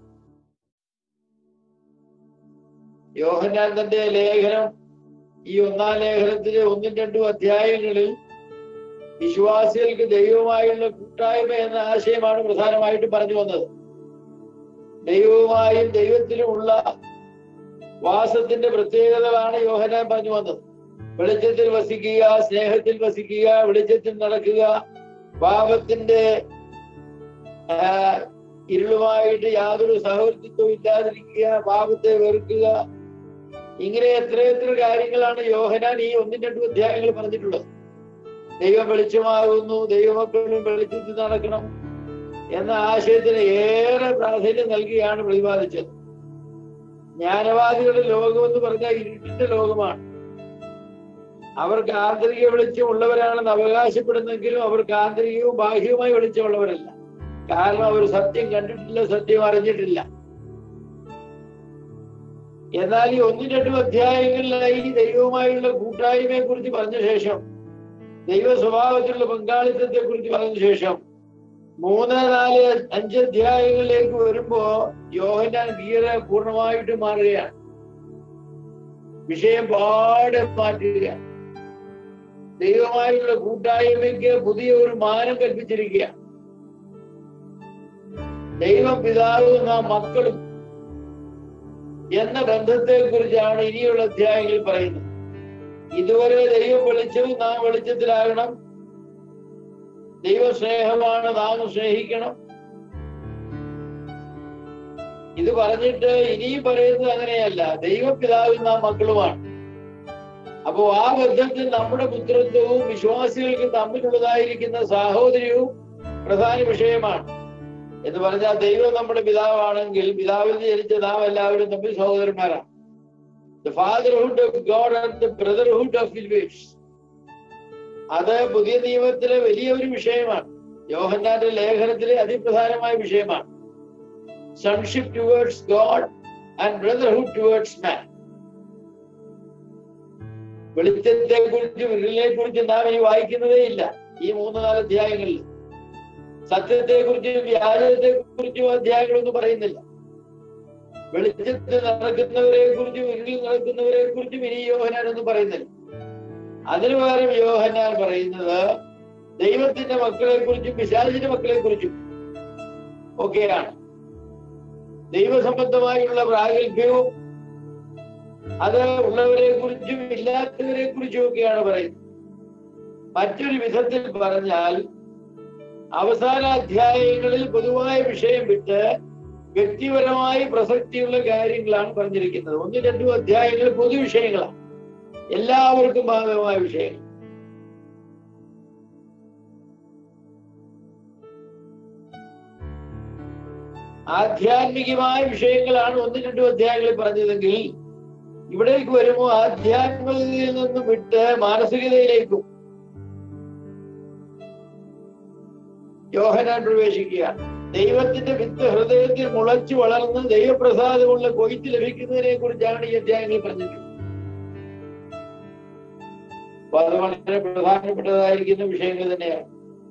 യോഹന്നാൻ തന്റെ ലേഖനം ഈ ഒന്നാം ലേഖനത്തിലെ ഒന്നും രണ്ടും അധ്യായങ്ങളിൽ വിശ്വാസികൾക്ക് ദൈവവുമായുള്ള കൂട്ടായ്മ എന്ന ആശയമാണ് പ്രധാനമായിട്ടും പറഞ്ഞു വന്നത് ദൈവവുമായും ദൈവത്തിലുമുള്ള വാസത്തിന്റെ പ്രത്യേകതകളാണ് യോഹനാൻ പറഞ്ഞു വന്നത് വെളിച്ചത്തിൽ വസിക്കുക സ്നേഹത്തിൽ വസിക്കുക വെളിച്ചത്തിൽ നടക്കുക പാപത്തിന്റെ ഇരുളുമായിട്ട് യാതൊരു സഹവർത്തിത്വവും ഇല്ലാതിരിക്കുക പാപത്തെ വെറുക്കുക ഇങ്ങനെ എത്രയെത്ര കാര്യങ്ങളാണ് യോഹനാൻ ഈ ഒന്നും രണ്ടും അധ്യായങ്ങൾ പറഞ്ഞിട്ടുള്ളത് ദൈവം വെളിച്ചമാകുന്നു ദൈവമക്കളും വെളിച്ചത്തിൽ നടക്കണം എന്ന ആശയത്തിന് ഏറെ പ്രാധാന്യം നൽകിയാണ് പ്രതിപാദിച്ചത് ജ്ഞാനവാദികളുടെ ലോകം എന്ന് പറഞ്ഞാൽ ഇരുട്ടിന്റെ ലോകമാണ് അവർക്ക് ആന്തരിക വെളിച്ചം ഉള്ളവരാണെന്ന് അവകാശപ്പെടുന്നെങ്കിലും അവർക്ക് ആന്തരികവും ബാഹ്യവുമായി വെളിച്ചമുള്ളവരല്ല കാരണം അവർ സത്യം കണ്ടിട്ടില്ല സത്യം അറിഞ്ഞിട്ടില്ല എന്നാൽ ഈ ഒന്നും രണ്ടും അധ്യായങ്ങളിലായി ദൈവവുമായുള്ള കൂട്ടായ്മയെ കുറിച്ച് പറഞ്ഞ ശേഷം ദൈവ സ്വഭാവത്തിലുള്ള പങ്കാളിത്തത്തെ കുറിച്ച് പറഞ്ഞ ശേഷം മൂന്ന് നാല് അഞ്ച് അധ്യായങ്ങളിലേക്ക് വരുമ്പോ യോഹന്നാൻ ഗീത പൂർണ്ണമായിട്ട് മാറുകയാണ് വിഷയം പാടെ മാറ്റുകയാണ് ദൈവമായുള്ള കൂട്ടായ്മയ്ക്ക് പുതിയ ഒരു മാനം കൽപ്പിച്ചിരിക്കുക ദൈവം പിതാവും നാം മക്കളും എന്ന ബന്ധത്തെ കുറിച്ചാണ് ഇനിയുള്ള അധ്യായങ്ങളിൽ പറയുന്നത് ഇതുവരെ ദൈവം വെളിച്ചവും നാം വെളിച്ചത്തിലാകണം ദൈവ സ്നേഹമാണ് നാം സ്നേഹിക്കണം ഇത് പറഞ്ഞിട്ട് ഇനിയും പറയുന്നത് അങ്ങനെയല്ല ദൈവപിതാവിൽ നാം മക്കളുമാണ് അപ്പോ ആ ബന്ധത്തിൽ നമ്മുടെ പുത്രത്വവും വിശ്വാസികൾക്ക് തമ്മിലുള്ളതായിരിക്കുന്ന സാഹോദര്യവും പ്രധാന വിഷയമാണ് എന്ന് പറഞ്ഞാൽ ദൈവം നമ്മുടെ പിതാവാണെങ്കിൽ പിതാവിൽ നിന്ന് ജനിച്ച നാം എല്ലാവരും തമ്മിൽ സഹോദരന്മാരാണ് the fatherhood of God and the brotherhood of believers അത് പുതിയ നിയമത്തിലെ വലിയ ഒരു വിഷയമാണ് യോഹന്നാന്റെ ലേഖനത്തിലെ അതിപ്രധാനമായ വിഷയമാണ് sonship towards God and brotherhood towards man വെളിച്ചത്തെ കുറിച്ചും ഇരുളിനെ കുറിച്ചും നാം ഇനി വായിക്കുന്നതേ ഇല്ല ഈ മൂന്ന് നാല് അധ്യായങ്ങളിൽ സത്യത്തെ കുറിച്ചും വ്യാജത്തെ കുറിച്ചും അധ്യായങ്ങളൊന്നും പറയുന്നില്ല വെളിച്ചത്തിൽ നടക്കുന്നവരെ കുറിച്ചും ഇരുളിൽ നടക്കുന്നവരെ കുറിച്ചും ഇനി യോഹനാനൊന്നും പറയുന്നില്ല അതിനു പകരം യോഹന്നാൻ പറയുന്നത് ദൈവത്തിന്റെ മക്കളെ കുറിച്ചും പിശാചിന്റെ മക്കളെ കുറിച്ചും ഒക്കെയാണ് ദൈവസംബന്ധമായുള്ള പ്രാഗൽഭ്യവും അത് ഉള്ളവരെ കുറിച്ചും ഇല്ലാത്തവരെ കുറിച്ചും ഒക്കെയാണ് പറയുന്നത് മറ്റൊരു വിധത്തിൽ പറഞ്ഞാൽ അവസാന അധ്യായങ്ങളിൽ പൊതുവായ വിഷയം വിട്ട് വ്യക്തിപരമായി പ്രസക്തിയുള്ള കാര്യങ്ങളാണ് പറഞ്ഞിരിക്കുന്നത് ഒന്നും രണ്ടും അധ്യായങ്ങൾ പൊതുവിഷയങ്ങളാണ് എല്ലാവർക്കും ബാധകമായ വിഷയങ്ങൾ ആധ്യാത്മികമായ വിഷയങ്ങളാണ് ഒന്നും രണ്ടും അധ്യായങ്ങളിൽ പറഞ്ഞതെങ്കിൽ ഇവിടേക്ക് വരുമ്പോൾ ആധ്യാത്മികതയിൽ നിന്നും വിട്ട് മാനസികതയിലേക്കും യോഹനാൻ പ്രവേശിക്കുക ദൈവത്തിന്റെ വിത്ത് ഹൃദയത്തിൽ മുളച്ചു വളർന്ന് ദൈവപ്രസാദമുള്ള കൊയ്ത്ത് ലഭിക്കുന്നതിനെ കുറിച്ചാണ് ഈ അധ്യായങ്ങളിൽ പറഞ്ഞിട്ടുള്ളത് അപ്പൊ അത് വളരെ പ്രധാനപ്പെട്ടതായിരിക്കുന്ന വിഷയങ്ങൾ തന്നെയാണ്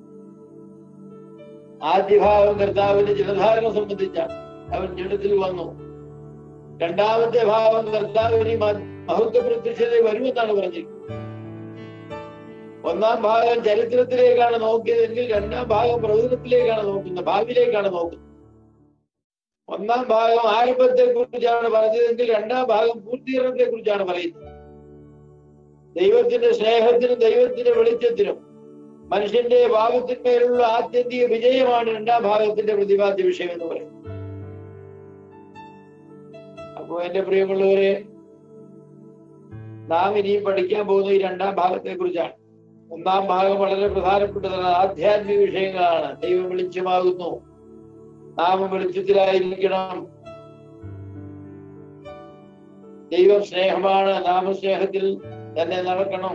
ആദ്യഭാവം കർത്താവിന്റെ ജലധാരണ സംബന്ധിച്ചാണ് അവൻ ജഡത്തിൽ വന്നു രണ്ടാമത്തെ ഭാവം കർത്താവിന് മഹത്വ പ്രത്യക്ഷത വരുമെന്നാണ് പറഞ്ഞിരിക്കുന്നത് ഒന്നാം ഭാഗം ചരിത്രത്തിലേക്കാണ് നോക്കിയതെങ്കിൽ രണ്ടാം ഭാഗം പ്രവചനത്തിലേക്കാണ് നോക്കുന്നത് ഭാവിയിലേക്കാണ് നോക്കുന്നത് ഒന്നാം ഭാഗം ആരംഭത്തെ കുറിച്ചാണ് പറഞ്ഞതെങ്കിൽ രണ്ടാം ഭാഗം പൂർത്തീകരണത്തെ കുറിച്ചാണ് പറയുന്നത് ദൈവത്തിന്റെ സ്നേഹത്തിനും ദൈവത്തിന്റെ വെളിച്ചത്തിനും മനുഷ്യന്റെ ഭാവത്തിന്മേലുള്ള ആത്യന്തിക വിജയമാണ് രണ്ടാം ഭാഗത്തിന്റെ പ്രതിപാദ്യ വിഷയം എന്ന് പറയുന്നത് അപ്പോ എന്റെ പ്രിയമുള്ളവരെ നാം ഇനിയും പഠിക്കാൻ പോകുന്ന ഈ രണ്ടാം ഭാഗത്തെ കുറിച്ചാണ് ഒന്നാം ഭാഗം വളരെ പ്രധാനപ്പെട്ടതാണ് ആധ്യാത്മിക വിഷയങ്ങളാണ് ദൈവം വെളിച്ചമാകുന്നു നാം വെളിച്ചത്തിലായിരിക്കണം ദൈവം സ്നേഹമാണ് നാമസ്നേഹത്തിൽ തന്നെ നടക്കണം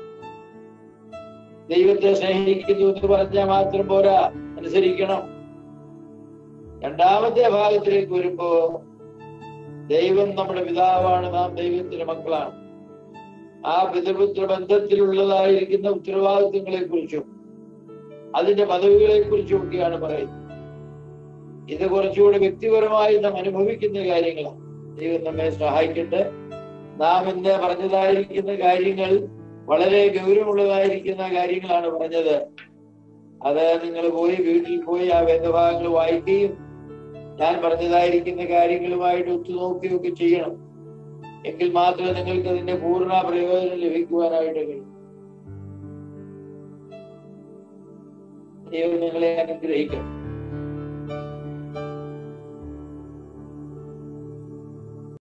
ദൈവത്തെ സ്നേഹിക്കുന്നു എന്ന് പറഞ്ഞാൽ മാത്രം പോരാ അനുസരിക്കണം രണ്ടാമത്തെ ഭാഗത്തിലേക്ക് വരുമ്പോ ദൈവം നമ്മുടെ പിതാവാണ് നാം ദൈവത്തിന്റെ മക്കളാണ് ആ പിതൃപുത്ര ബന്ധത്തിലുള്ളതായിരിക്കുന്ന ഉത്തരവാദിത്വങ്ങളെ കുറിച്ചും അതിന്റെ പദവികളെ കുറിച്ചും ഒക്കെയാണ് പറയുന്നത് ഇത് കുറച്ചുകൂടി വ്യക്തിപരമായി നാം അനുഭവിക്കുന്ന കാര്യങ്ങളാണ് ദൈവം നമ്മെ സഹായിക്കട്ടെ നാം ഇന്ന് പറഞ്ഞതായിരിക്കുന്ന കാര്യങ്ങൾ വളരെ ഗൗരവമുള്ളതായിരിക്കുന്ന കാര്യങ്ങളാണ് പറഞ്ഞത് അത് നിങ്ങൾ പോയി വീട്ടിൽ പോയി ആ വേദഭാഗങ്ങൾ വായിക്കുകയും ഞാൻ പറഞ്ഞതായിരിക്കുന്ന കാര്യങ്ങളുമായിട്ട് ഒത്തുനോക്കുകയൊക്കെ ചെയ്യണം എങ്കിൽ മാത്രമേ നിങ്ങൾക്ക് അതിന്റെ പൂർണ്ണ പ്രയോജനം ലഭിക്കുവാനായിട്ട് കഴിയും ദൈവം നിങ്ങളെ അനുഗ്രഹിക്കണം